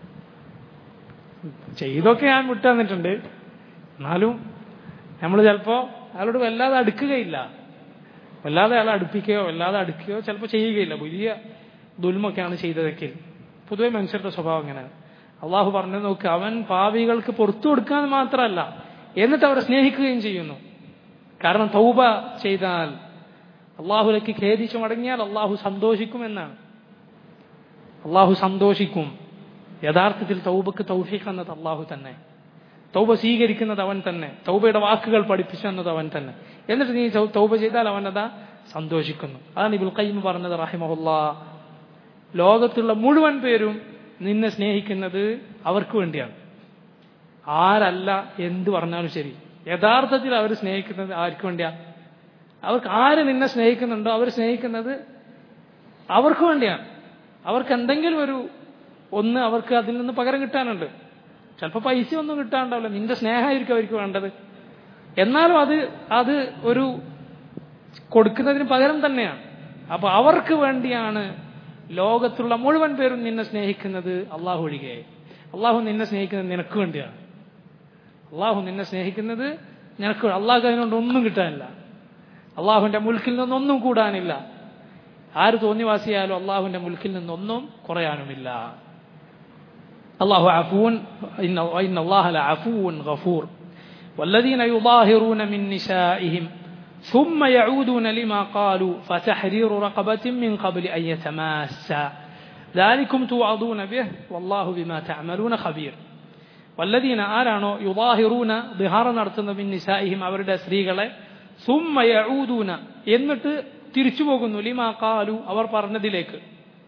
ചെയ്തൊക്കെ ഞാൻ വിട്ടു തന്നിട്ടുണ്ട് എന്നാലും നമ്മൾ ചിലപ്പോൾ അയാളോട് വല്ലാതെ അടുക്കുകയില്ല വല്ലാതെ അയാളെ അടുപ്പിക്കുകയോ വല്ലാതെ അടുക്കുകയോ ചിലപ്പോൾ ചെയ്യുകയില്ല വലിയ ദുൽമൊക്കെയാണ് ചെയ്തതെങ്കിൽ പൊതുവെ മനുഷ്യരുടെ സ്വഭാവം അങ്ങനെയാണ് അള്ളാഹു പറഞ്ഞു നോക്ക് അവൻ പാവികൾക്ക് പുറത്തു കൊടുക്കാൻ മാത്രമല്ല എന്നിട്ട് അവരെ സ്നേഹിക്കുകയും ചെയ്യുന്നു കാരണം തൗബ ചെയ്താൽ അള്ളാഹുലേക്ക് ഖേദിച്ചു മടങ്ങിയാൽ അള്ളാഹു സന്തോഷിക്കുമെന്നാണ് അള്ളാഹു സന്തോഷിക്കും യഥാർത്ഥത്തിൽ തൗബക്ക് തൗഫീഖ് എന്നത് അള്ളാഹു തന്നെ തൗബ സ്വീകരിക്കുന്നത് അവൻ തന്നെ തൗബയുടെ വാക്കുകൾ പഠിപ്പിച്ചു എന്നത് അവൻ തന്നെ എന്നിട്ട് നീ തൗ- തൗബ ചെയ്താൽ അവൻ അതാ സന്തോഷിക്കുന്നു അതാണ് ഇബുൽ ഖയ്യിം പറഞ്ഞത് റഹിമഹുല്ലാ ലോകത്തുള്ള മുഴുവൻ പേരും നിന്നെ സ്നേഹിക്കുന്നത് അവർക്ക് വേണ്ടിയാണ് ആരല്ല എന്ത് പറഞ്ഞാലും ശരി യഥാർത്ഥത്തിൽ അവർ സ്നേഹിക്കുന്നത് ആർക്ക് വേണ്ടിയാ അവർക്ക് ആര് നിന്നെ സ്നേഹിക്കുന്നുണ്ടോ അവർ സ്നേഹിക്കുന്നത് അവർക്ക് വേണ്ടിയാണ് അവർക്ക് എന്തെങ്കിലും ഒരു ഒന്ന് അവർക്ക് അതിൽ നിന്ന് പകരം കിട്ടാനുണ്ട് ചിലപ്പോൾ പൈസ ഒന്നും കിട്ടാണ്ടാവില്ല നിന്റെ സ്നേഹമായിരിക്കും അവർക്ക് വേണ്ടത് എന്നാലും അത് അത് ഒരു കൊടുക്കുന്നതിന് പകരം തന്നെയാണ് അപ്പൊ അവർക്ക് വേണ്ടിയാണ് ലോകത്തുള്ള മുഴുവൻ പേരും നിന്നെ സ്നേഹിക്കുന്നത് അള്ളാഹു ഒഴികെ അള്ളാഹു നിന്നെ സ്നേഹിക്കുന്നത് നിനക്ക് വേണ്ടിയാണ് അള്ളാഹു നിന്നെ സ്നേഹിക്കുന്നത് നിനക്ക് അള്ളാഹു അതിനോട് ഒന്നും കിട്ടാനില്ല അള്ളാഹുവിന്റെ മുൽക്കിൽ നിന്നൊന്നും കൂടാനില്ല ആര് തോന്നിവാസിയായാലും അള്ളാഹുവിന്റെ മുൽക്കിൽ നിന്നൊന്നും കുറയാനുമില്ല الله عفو إن, إن الله لعفو غفور والذين يظاهرون من نسائهم ثم يعودون لما قالوا فتحرير رقبة من قبل أن يتماسا ذلكم توعظون به والله بما تعملون خبير والذين آلانو يظاهرون ظهارا നടത്തുന്ന من نسائهم അവരുടെ സ്ത്രീകളെ ثم يعودون എന്നിട്ട് തിരിച്ചു പോകുന്നു ലിമാ കാലു അവർ പറഞ്ഞതിലേക്ക്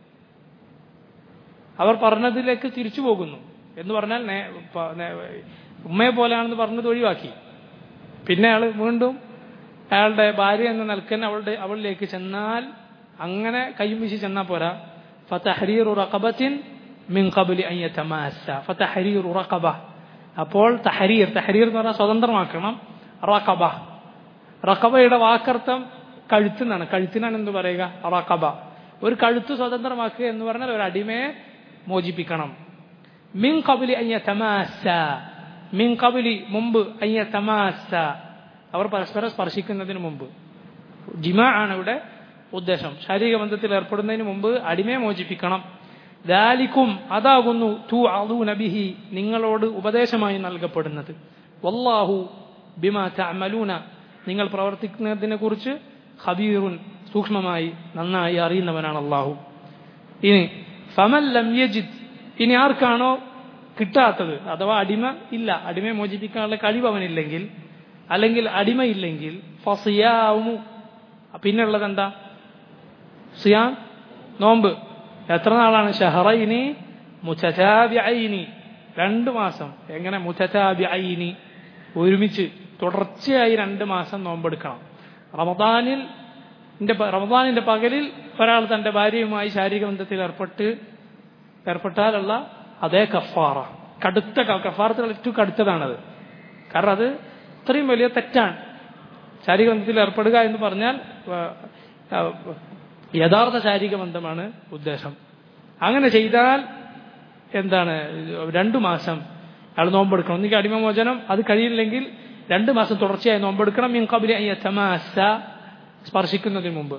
അവർ പറഞ്ഞതിലേക്ക് തിരിച്ചു പോകുന്നു എന്ന് പറഞ്ഞാൽ നേ- പ- നേ- ഉമ്മയെ പോലെയാണെന്ന് പറഞ്ഞത് ഒഴിവാക്കി പിന്നെ അയാൾ വീണ്ടും അയാളുടെ ഭാര്യ എന്ന നിലക്കന്നെ അവളുടെ അവളിലേക്ക് ചെന്നാൽ അങ്ങനെ കയ്യും വീശി ചെന്നാൽ പോരാ ഫതഹരീറു റഖബത്തിൻ മിൻ ഖബ്ലി അൻ യതമാസ്സ ഫതഹരീറു റഖബ അപ്പോൾ തഹരീർ തഹരീർ എന്ന് പറഞ്ഞാൽ സ്വതന്ത്രമാക്കണം റഖബ റഖബയുടെ വാക്കർത്ഥം കഴുത്തിനാണ് കഴുത്തിനാണ് എന്ത് പറയുക റഖബ ഒരു കഴുത്ത് സ്വതന്ത്രമാക്കുക എന്ന് പറഞ്ഞാൽ ഒരു അടിമയെ മോചിപ്പിക്കണം മിൻ കബലി അയ്യ തമാസ മിൻ കബലി മുമ്പ് അയ്യ തമാസ അവർ പരസ്പരം സ്പർശിക്കുന്നതിന് മുമ്പ് ജിമാ ആണ് ഇവിടെ ഉദ്ദേശം ശാരീരിക ബന്ധത്തിൽ ഏർപ്പെടുന്നതിന് മുമ്പ് അടിമയെ മോചിപ്പിക്കണം ദാലിക്കും അതാകുന്നു തു അലു നബിഹി നിങ്ങളോട് ഉപദേശമായി നൽകപ്പെടുന്നത് വല്ലാഹു ബിമാ തഅമലൂന നിങ്ങൾ പ്രവർത്തിക്കുന്നതിനെ കുറിച്ച് ഖബീറുൻ സൂക്ഷ്മമായി നന്നായി അറിയുന്നവനാണ് അള്ളാഹു ഇനി ഫമൻ ലം യജിദ് ഇനി ആർക്കാണോ കിട്ടാത്തത് അഥവാ അടിമ ഇല്ല അടിമയെ മോചിപ്പിക്കാനുള്ള കഴിവ് അവനില്ലെങ്കിൽ അല്ലെങ്കിൽ അടിമയില്ലെങ്കിൽ ഫസിയാവുമു പിന്നുള്ളത് എന്താ സിയാം നോമ്പ് എത്ര നാളാണ് ഷഹറൈനി മുച്ചചാബിഐനി രണ്ട് മാസം എങ്ങനെ മുച്ചചാബിഐനി ഒരുമിച്ച് തുടർച്ചയായി രണ്ട് മാസം നോമ്പെടുക്കണം റമദാനിൽ ന്റെ പ- റമദാനിന്റെ പകലിൽ ഒരാൾ തന്റെ ഭാര്യയുമായി ശാരീരിക ബന്ധത്തിൽ ഏർപ്പെട്ട് ഏർപ്പെട്ടാലുള്ള അതേ കഫാറ കടുത്ത ക- കഫാറത്തുകൾ ഏറ്റവും കടുത്തതാണത് കാരണം അത് ഇത്രയും വലിയ തെറ്റാണ് ശാരീരിക ബന്ധത്തിൽ ഏർപ്പെടുക എന്ന് പറഞ്ഞാൽ ആ, ആ, യഥാർത്ഥ ശാരീരിക ബന്ധമാണ് ഉദ്ദേശം അങ്ങനെ ചെയ്താൽ എന്താണ് രണ്ടു മാസം അയാൾ നോമ്പെടുക്കണം ഒന്നുകിൽ അടിമമോചനം അത് കഴിയില്ലെങ്കിൽ രണ്ടു മാസം തുടർച്ചയായി നോമ്പെടുക്കണം മിൻ ഖബ്ലി അൻ യതമാസ്സ സ്പർശിക്കുന്നതിന് മുമ്പ്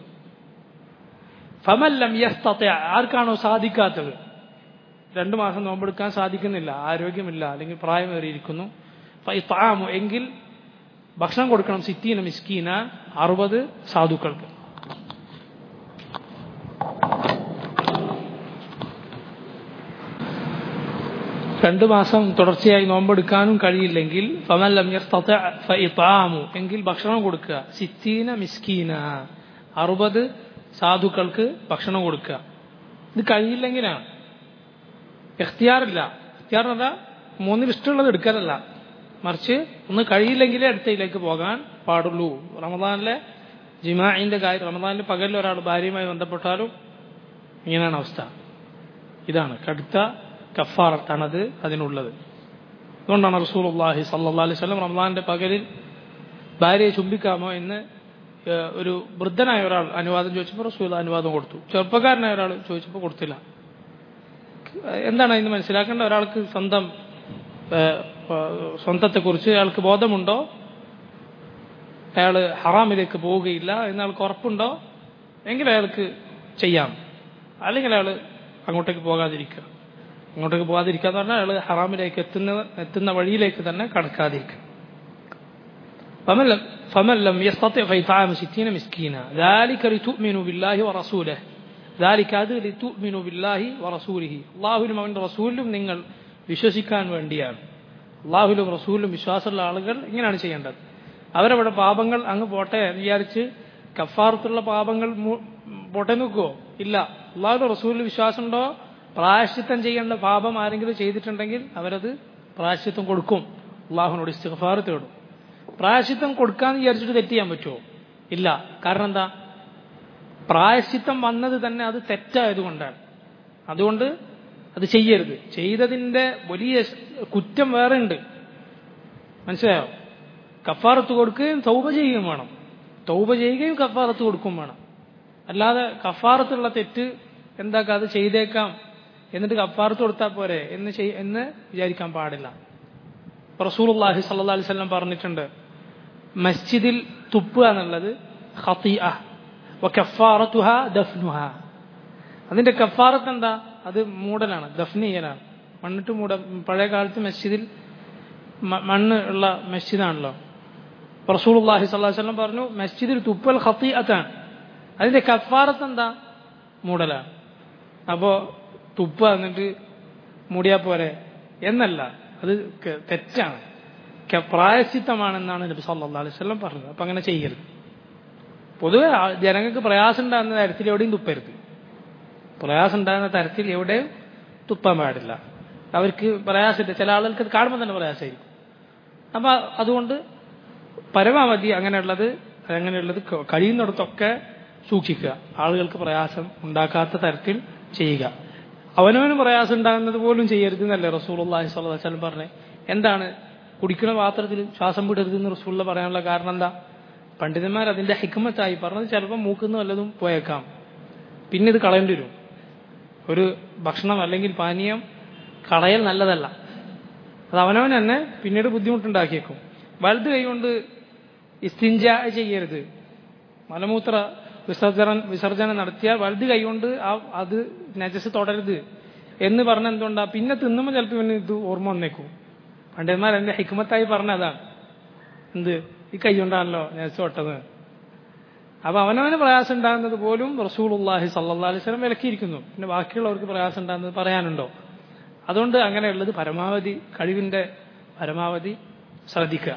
ഫമല്ലം യസ്തതി ആർക്കാണോ സാധിക്കാത്തത് രണ്ടു മാസം നോമ്പെടുക്കാൻ സാധിക്കുന്നില്ല ആരോഗ്യമില്ല അല്ലെങ്കിൽ പ്രായമേറിയിരിക്കുന്നു ഫൈത്താമു എങ്കിൽ ഭക്ഷണം കൊടുക്കണം സിത്തീന മിസ്കീന അറുപത് സാധുക്കൾക്ക് രണ്ടു മാസം തുടർച്ചയായി നോമ്പെടുക്കാനും കഴിയില്ലെങ്കിൽ ഫമല്ലം യസ്തതി ഫഇത്ആമു എങ്കിൽ ഭക്ഷണം കൊടുക്കുക സിത്തീന മിസ്കീന അറുപത് സാധുക്കൾക്ക് ഭക്ഷണം കൊടുക്കുക ഇത് കഴിയില്ലെങ്കിലാണ് എഖ്തിയാറില്ല എഖ്തിയാർ എന്ന് പറഞ്ഞാൽ മൂന്നിൽ ഇഷ്ടമുള്ളത് എടുക്കാനല്ല മറിച്ച് ഒന്ന് കഴിയില്ലെങ്കിലേ അടുത്തയിലേക്ക് പോകാൻ പാടുള്ളൂ റമദാനിലെ ജിമാഇന്റെ കാര്യം റമദാനിലെ പകലിൽ ഒരാൾ ഭാര്യയുമായി ബന്ധപ്പെട്ടാലും ഇങ്ങനെയാണ് അവസ്ഥ ഇതാണ് കടുത്ത കഫാറത്താണത് അതിനുള്ളത് അതുകൊണ്ടാണ് റസൂൽ അള്ളാഹി സല്ലാ അലൈഹി സ്വലം റമദാന്റെ പകലിൽ ഭാര്യയെ ചുംബിക്കാമോ എന്ന് ഏഹ്, ഒരു വൃദ്ധനായ ഒരാൾ അനുവാദം ചോദിച്ചപ്പോൾ റസൂൽ അനുവാദം കൊടുത്തു ചെറുപ്പക്കാരനായ ഒരാൾ ചോദിച്ചപ്പോൾ കൊടുത്തില്ല എന്താണ് അതിന് മനസ്സിലാക്കേണ്ട ഒരാൾക്ക് സ്വന്തം ഏഹ്, ഏഹ്, സ്വന്തത്തെക്കുറിച്ച് അയാൾക്ക് ബോധമുണ്ടോ അയാൾ ഹറാമിലേക്ക് പോവുകയില്ല എന്നയാൾക്ക് ഉറപ്പുണ്ടോ എങ്കിൽ അയാൾക്ക് ചെയ്യാം അല്ലെങ്കിൽ അയാൾ അങ്ങോട്ടേക്ക് പോകാതിരിക്കുക അങ്ങോട്ടേക്ക് പോകാതിരിക്കുക എന്ന് പറഞ്ഞാൽ അയാൾ ഹറാമിലേക്ക് എത്തുന്ന എത്തുന്ന വഴിയിലേക്ക് തന്നെ കടക്കാതിരിക്കുക فمن لم, فمن لم يستطع فإطعام ستين مسكينا ذلك لتؤمنوا بالله ورسوله ذلك അത് لتؤمنوا بالله ورسوله അള്ളാഹുലും അവൻ്റെ റസൂലിലും നിങ്ങൾ വിശ്വസിക്കാൻ വേണ്ടിയാണ് അള്ളാഹുലും റസൂലിലും വിശ്വാസമുള്ള ആളുകൾ ഇങ്ങനെയാണ് ചെയ്യേണ്ടത് അവരവിടെ പാപങ്ങൾ അങ്ങ് പോട്ടെ എന്ന് വിചാരിച്ച് കഫാറത്തുള്ള പാപങ്ങൾ മു- പോട്ടെ നോക്കുവോ ഇല്ല അള്ളാഹുലും റസൂലിൽ വിശ്വാസമുണ്ടോ പ്രായശ്ചിത്തം ചെയ്യേണ്ട പാപം ആരെങ്കിലും ചെയ്തിട്ടുണ്ടെങ്കിൽ അവരത് പ്രായശ്ചിത്തം കൊടുക്കും അള്ളാഹുവിനോട് ഇസ്തിഗ്ഫാർ തേടും പ്രായശ്ചിത്തം കൊടുക്കാന്ന് വിചാരിച്ചിട്ട് തെറ്റ് ചെയ്യാൻ പറ്റുമോ ഇല്ല കാരണം എന്താ പ്രായശ്ചിത്തം വന്നത് തന്നെ അത് തെറ്റായതുകൊണ്ടാണ് അതുകൊണ്ട് അത് ചെയ്യരുത് ചെയ്തതിന്റെ വലിയ കുറ്റം വേറെ ഉണ്ട് മനസ്സിലായോ കഫാറത്ത് കൊടുക്കുകയും തൗബ ചെയ്യുകയും വേണം തൗബ ചെയ്യുകയും കഫാറത്ത് കൊടുക്കുകയും വേണം അല്ലാതെ കഫാറത്തുള്ള തെറ്റ് എന്താക്കാം അത് ചെയ്തേക്കാം എന്നിട്ട് കഫാറത്ത് കൊടുത്താൽ പോരെ എന്ന് ചെയ്- എന്ന് വിചാരിക്കാൻ പാടില്ല റസൂലുള്ളാഹി സല്ലല്ലാഹു അലൈഹി വസല്ലം പറഞ്ഞിട്ടുണ്ട് മസ്ജിദിൽ തുപ്പുക എന്നുള്ളത് ഖതീഅ വ കഫാറത്തുഹ ദഫ്നുഹ അതിന്റെ കഫാറത്ത് എന്താ അത് മൂടലാണ് ദഫ്ന് ചെയ്യലാണ് മണ്ണിട്ട് മൂട പഴയ കാലത്ത് മസ്ജിദിൽ മ- മണ്ണ് ഉള്ള മസ്ജിദാണല്ലോ റസൂലുള്ളാഹി സ്വല്ലല്ലാഹു അലൈഹി വസല്ലം പറഞ്ഞു മസ്ജിദിൽ തുപ്പൽ ഖതീഅത്താണ് അതിന്റെ കഫാറത്ത് എന്താ മൂടലാണ് അപ്പോ തുപ്പ എന്നിട്ട് മൂടിയാ പോരെ എന്നല്ല അത് ക- തെറ്റാണ് ക- പ്രായശ്ചിത്തമാണെന്നാണ് നബി സല്ലല്ലാഹു അലൈഹി വസല്ലം പറഞ്ഞത് അപ്പൊ അങ്ങനെ ചെയ്യരുത് പൊതുവെ ആ- ജനങ്ങൾക്ക് പ്രയാസം ഉണ്ടാകുന്ന തരത്തിൽ എവിടെയും തുപ്പരുത് പ്രയാസം ഉണ്ടാകുന്ന തരത്തിൽ എവിടെയും തുപ്പാൻ പാടില്ല അവർക്ക് പ്രയാസമില്ല ചില ആളുകൾക്ക് അത് കാണുമ്പോൾ തന്നെ പ്രയാസമായിരിക്കും അപ്പൊ അതുകൊണ്ട് പരമാവധി അങ്ങനെയുള്ളത് അങ്ങനെയുള്ളത് ക- കഴിയുന്നിടത്തൊക്കെ സൂക്ഷിക്കുക ആളുകൾക്ക് പ്രയാസം ഉണ്ടാക്കാത്ത തരത്തിൽ ചെയ്യുക അവനവന് പ്രയാസം ഉണ്ടാകുന്നത് പോലും ചെയ്യരുത് എന്നല്ലേ റസൂലുള്ളാഹി സ്വല്ലല്ലാഹു അലൈഹി വസല്ലം പറഞ്ഞത് എന്താണ് കുടിക്കുന്ന പാത്രത്തിൽ ശ്വാസം വിടരുത് എന്ന് റസൂലുള്ള പറയാനുള്ള കാരണം എന്താ പണ്ഡിതന്മാർ അതിന്റെ ഹിക്മത്തായി പറഞ്ഞത് ചിലപ്പോൾ മൂക്കുന്ന വല്ലതും പോയേക്കാം പിന്നെ ഇത് കളയേണ്ടി വരും ഒരു ഭക്ഷണം അല്ലെങ്കിൽ പാനീയം കളയൽ നല്ലതല്ല അത് അവനവൻ തന്നെ പിന്നീട് ബുദ്ധിമുട്ടുണ്ടാക്കിയേക്കും വലുത് കൈകൊണ്ട് ഇസ്തിഞ്ച ചെയ്യരുത് മലമൂത്ര വിസർജനം വിസർജനം നടത്തിയാൽ വലുത് കൈകൊണ്ട് ആ അത് നജസ് തുടരുത് എന്ന് പറഞ്ഞ എന്തുകൊണ്ടാ പിന്നെ തിന്നുമ്പോൾ ചിലപ്പോൾ ഇവന് ഇത് ഓർമ്മ വന്നേക്കും പണ്ഡിതന്മാർ എന്റെ ഹിക്മത്തായി പറഞ്ഞതാണ് എന്ത് ഈ കൈ കൊണ്ടാണല്ലോ നജസ് തൊട്ടത് അപ്പൊ അവനവന് പ്രയാസം ഉണ്ടാകുന്നത് പോലും റസൂലുള്ളാഹി സല്ലല്ലാഹു അലൈഹി വസല്ലം വിലക്കിയിരിക്കുന്നു പിന്നെ ബാക്കിയുള്ളവർക്ക് പ്രയാസം ഉണ്ടാകുന്നത് പറയാനുണ്ടോ അതുകൊണ്ട് അങ്ങനെയുള്ളത് പരമാവധി കഴിവിന്റെ പരമാവധി ശ്രദ്ധിക്കുക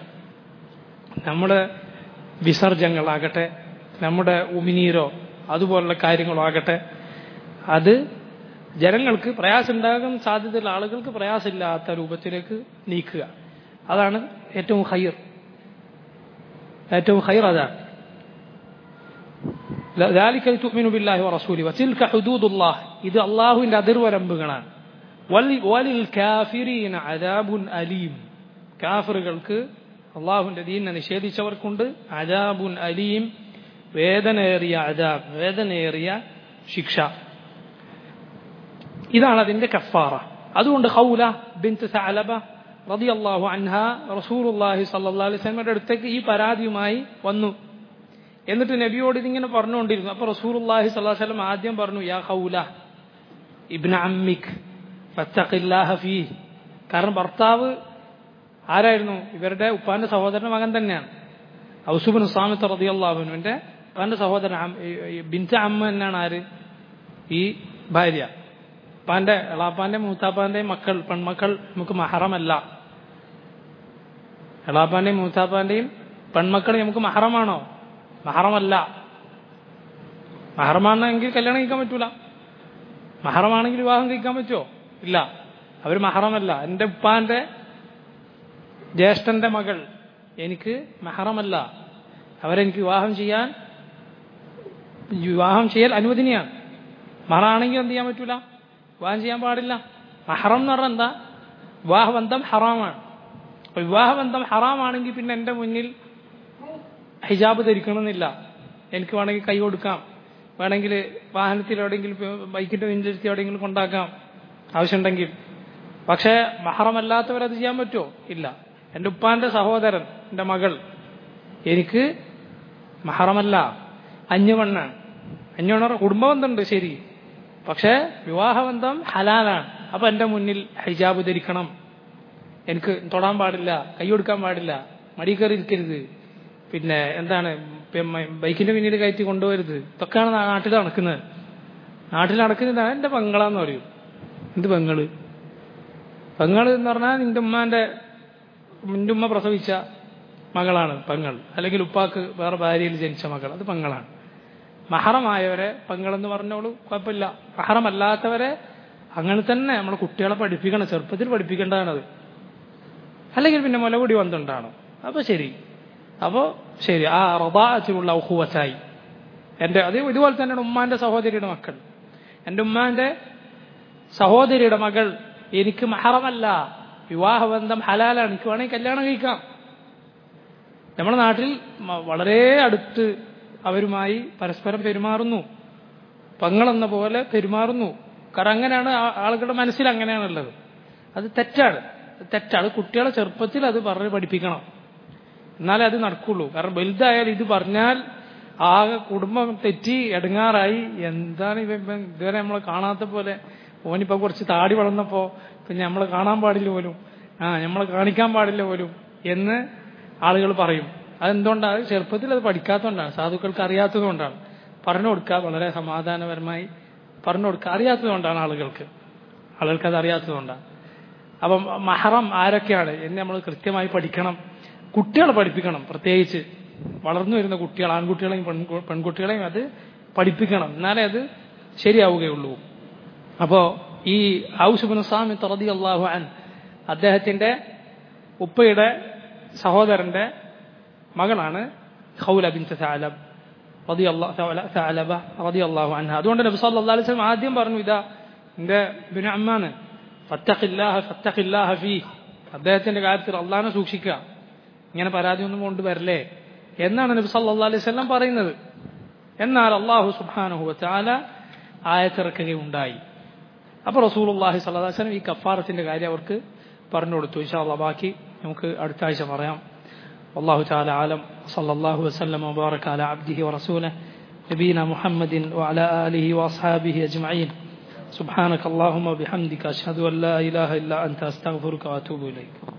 നമ്മുടെ വിസർജങ്ങളാകട്ടെ നമ്മുടെ ഉമിനീരോ അതുപോലുള്ള കാര്യങ്ങളോ ആകട്ടെ അത് ജനങ്ങൾക്ക് പ്രയാസം ഉണ്ടാകാൻ സാധ്യതയുള്ള ആളുകൾക്ക് പ്രയാസമില്ലാത്ത രൂപത്തിലേക്ക് നീക്കുക അതാണ് ഏറ്റവും ഹൈർ ഏറ്റവും ഹൈർ അതാണ് ذلك لتؤمنوا بالله ورسوله وتلك حدود الله إذا الله إن أدر ورنبغنا وللكافرين عذاب أليم കാഫറുകൾക്ക് അള്ളാഹുവിന്റെ ദീനിനെ നിഷേധിച്ചവർക്കുണ്ട് അജാബുൻ അലീം വേദനയേറിയ അജാബ് വേദനയേറിയ ശിക്ഷ ഇതാണ് അതിന്റെ കഫാറ അതുകൊണ്ട് ഹൗല ബിൻത്ത് സഅലബ റളിയല്ലാഹു അൻഹ റസൂലുള്ളാഹി സ്വല്ലല്ലാഹു അലൈഹി വസല്ലമയുടെ അടുത്തേക്ക് ഈ പരാതിയുമായി വന്നു എന്നിട്ട് നബിയോട് ഇതിങ്ങനെ പറഞ്ഞുകൊണ്ടിരുന്നു അപ്പൊ റസൂലുള്ളാഹി സ്വല്ലല്ലാഹു അലൈഹി വസല്ലം ആദ്യം പറഞ്ഞു യാ ഹൗല ഇബ്ന അമ്മിക് ഫത്തഖില്ലാഹ ഫീ കാരണം ഭർത്താവ് ആരായിരുന്നു ഇവരുടെ ഉപ്പാന്റെ സഹോദരന്റെ മകൻ തന്നെയാണ് ഔസുബിൻ സാമിത്ത് റളിയല്ലാഹുവിന്റെ ഉപ്പാന്റെ സഹോദരൻ അം- ഈ- ഈ ബിൻത അമ്മ എന്നാണ് ആര് ഈ ഭാര്യ ഉപ്പാന്റെ എളാപ്പാന്റെ മൂത്താപ്പാന്റെയും മക്കൾ പെൺമക്കൾ നമുക്ക് മഹറമല്ല എളാപ്പാന്റെയും മൂത്താപ്പാന്റെയും പെൺമക്കൾ നമുക്ക് മഹറമാണോ മഹറമല്ല മഹറമാണെങ്കിൽ കല്യാണം കഴിക്കാൻ പറ്റൂല മഹറമാണെങ്കിൽ വിവാഹം കഴിക്കാൻ പറ്റുമോ ഇല്ല അവർ മഹറമല്ല എൻ്റെ ഉപ്പാന്റെ ജ്യേഷ്ഠന്റെ മകൾ എനിക്ക് മഹറമല്ല അവരെനിക്ക് വിവാഹം ചെയ്യാൻ വിവാഹം ചെയ്യൽ അനുവദനീയാണ് മഹറാണെങ്കിൽ എന്ത് ചെയ്യാൻ പറ്റൂല വിവാഹം ചെയ്യാൻ പാടില്ല മഹറം എന്ന് പറഞ്ഞാൽ എന്താ വിവാഹബന്ധം ഹറാമാണ് അപ്പൊ വിവാഹബന്ധം ഹറാമാണെങ്കിൽ പിന്നെ എൻ്റെ മുന്നിൽ ഹിജാബ് ധരിക്കണമെന്നില്ല എനിക്ക് വേണമെങ്കിൽ കൈ കൊടുക്കാം വേണമെങ്കിൽ വാഹനത്തിൽ എവിടെയെങ്കിലും ബൈക്കിന്റെ പിന്നിലിരുത്തി എവിടെയെങ്കിലും കൊണ്ടാക്കാം ആവശ്യമുണ്ടെങ്കിൽ പക്ഷേ മഹറമല്ലാത്തവരത് ചെയ്യാൻ പറ്റുമോ ഇല്ല എൻ്റെ ഉപ്പാന്റെ സഹോദരൻ എൻ്റെ മകൾ എനിക്ക് മഹറമല്ല അഞ്ഞുവണ്ണാണ് അഞ്ഞുവണ്ണ കുടുംബബന്ധമുണ്ട് ശരി പക്ഷേ വിവാഹബന്ധം ഹലാലാണ് അപ്പൊ എൻ്റെ മുന്നിൽ ഹിജാബ് ധരിക്കണം എനിക്ക് തൊടാൻ പാടില്ല കൈ കൊടുക്കാൻ പാടില്ല മടി കയറി ഇരിക്കരുത് പിന്നെ എന്താണ് ബൈക്കിന്റെ പിന്നീട് കയറ്റി കൊണ്ടുവരുത് ഇതൊക്കെയാണ് നാട്ടിൽ നടക്കുന്നത് നാട്ടിൽ നടക്കുന്നതാണ് എൻ്റെ പെങ്ങളാന്ന് പറയും എന്ത് പെങ്ങള് പെങ്ങള് എന്ന് പറഞ്ഞാൽ നിന്റെ ഉമ്മാന്റെ നിന്റെ ഉമ്മ പ്രസവിച്ച മകളാണ് പെങ്ങൾ അല്ലെങ്കിൽ ഉപ്പാക്ക് വേറെ ഭാര്യയിൽ ജനിച്ച മകൾ അത് പെങ്ങളാണ് മഹറമായവരെ പെങ്ങളെന്ന് പറഞ്ഞോളൂ കുഴപ്പമില്ല മഹറമല്ലാത്തവരെ അങ്ങനെ തന്നെ നമ്മൾ കുട്ടികളെ പഠിപ്പിക്കണം ചെറുപ്പത്തിൽ പഠിപ്പിക്കേണ്ടതാണത് അല്ലെങ്കിൽ പിന്നെ മുലകുടി വന്നിട്ടാണ് അപ്പോൾ ശരി അപ്പോൾ ശരി ആ റബാത്തിലുള്ള ഉഹുവച്ചായി എൻ്റെ അത് ഇതുപോലെ തന്നെയാണ് ഉമ്മാന്റെ സഹോദരിയുടെ മക്കൾ എൻ്റെ ഉമ്മാന്റെ സഹോദരിയുടെ മകൾ എനിക്ക് മഹറമല്ല വിവാഹബന്ധം ഹലാലാണ് എനിക്ക് വേണമെങ്കിൽ കല്യാണം കഴിക്കാം നമ്മുടെ നാട്ടിൽ വളരെ അടുത്ത് അവരുമായി പരസ്പരം പെരുമാറുന്നു പങ്ങളെന്ന പോലെ പെരുമാറുന്നു കാരണം അങ്ങനെയാണ് ആളുകളുടെ മനസ്സിൽ അങ്ങനെയാണുള്ളത് അത് തെറ്റാണ് തെറ്റാണ് കുട്ടികളെ ചെറുപ്പത്തിൽ അത് പറഞ്ഞ് പഠിപ്പിക്കണം എന്നാലേ അത് നടക്കുള്ളൂ കാരണം വലുതായാൽ ഇത് പറഞ്ഞാൽ ആകെ കുടുംബം തെറ്റി എടുങ്ങാറായി എന്താണ് ഇവ ഇതുവരെ നമ്മൾ കാണാത്ത പോലെ ഓനിപ്പോ കുറച്ച് താടി വളർന്നപ്പോ പിന്നെ നമ്മൾ കാണാൻ പാടില്ല പോലും ആ നമ്മളെ കാണിക്കാൻ പാടില്ല പോലും എന്ന് ആളുകൾ പറയും അതെന്തുകൊണ്ടാണ് ചെറുപ്പത്തിൽ അത് പഠിക്കാത്തതുകൊണ്ടാണ് സാധുക്കൾക്ക് അറിയാത്തതുകൊണ്ടാണ് പറഞ്ഞു കൊടുക്കുക വളരെ സമാധാനപരമായി പറഞ്ഞു കൊടുക്കുക അറിയാത്തതുകൊണ്ടാണ് ആളുകൾക്ക് ആളുകൾക്ക് അത് അറിയാത്തതുകൊണ്ടാണ് അപ്പം മഹറം ആരൊക്കെയാണ് എന്ന് നമ്മൾ കൃത്യമായി പഠിക്കണം കുട്ടികളെ പഠിപ്പിക്കണം പ്രത്യേകിച്ച് വളർന്നു വരുന്ന കുട്ടികൾ ആൺകുട്ടികളെയും പെൺകുട്ടികളെയും അത് പഠിപ്പിക്കണം എന്നാലേ അത് ശരിയാവുകയുള്ളൂ അപ്പോ ഈ ഔസുബിൻ സാമി തറതി അള്ളാഹു അൻ അദ്ദേഹത്തിന്റെ ഉപ്പയുടെ സഹോദരന്റെ മകളാണ് ഖൗല ബിൻ സഅലബ് സഅലബ റളിയല്ലാഹു അൻഹ അതുകൊണ്ട് നബി സല്ലല്ലാഹു അലൈഹി വസല്ലം ആദ്യം പറഞ്ഞു ഇതാ എന്റെ ഇബ്നു അമ്മാണ് ഫത്തഖില്ലാഹ ഫത്തഖില്ലാഹ ഫീ അദ്ദേഹത്തിന്റെ കാര്യത്തിൽ അള്ളാഹിനെ സൂക്ഷിക്കുക ഇങ്ങനെ പരാതി ഒന്നും കൊണ്ടുവരല്ലേ എന്നാണ് നബി സല്ലല്ലാഹു അലൈഹി വസല്ലം പറയുന്നത് എന്നാൽ അള്ളാഹു സുബ്ഹാനഹു വതആല ആയത്തിറക്കുകയുണ്ടായി അപ്പോൾ റസൂലുള്ളാഹി സ്വല്ലല്ലാഹു അലൈഹി വസല്ലം ഈ കഫാറത്തിന്റെ കാര്യം അവർക്ക് പറഞ്ഞു കൊടുത്തു ഇൻഷാ അള്ളാഹ് ബാക്കി നമുക്ക് അടുത്ത ആഴ്ച പറയാം والله تعالى أعلم صلى الله وسلم وبارك على عبده ورسوله نبينا محمد وعلى آله وأصحابه أجمعين سبحانك اللهم وبحمدك أشهد أن لا إله إلا أنت أستغفرك وأتوب إليك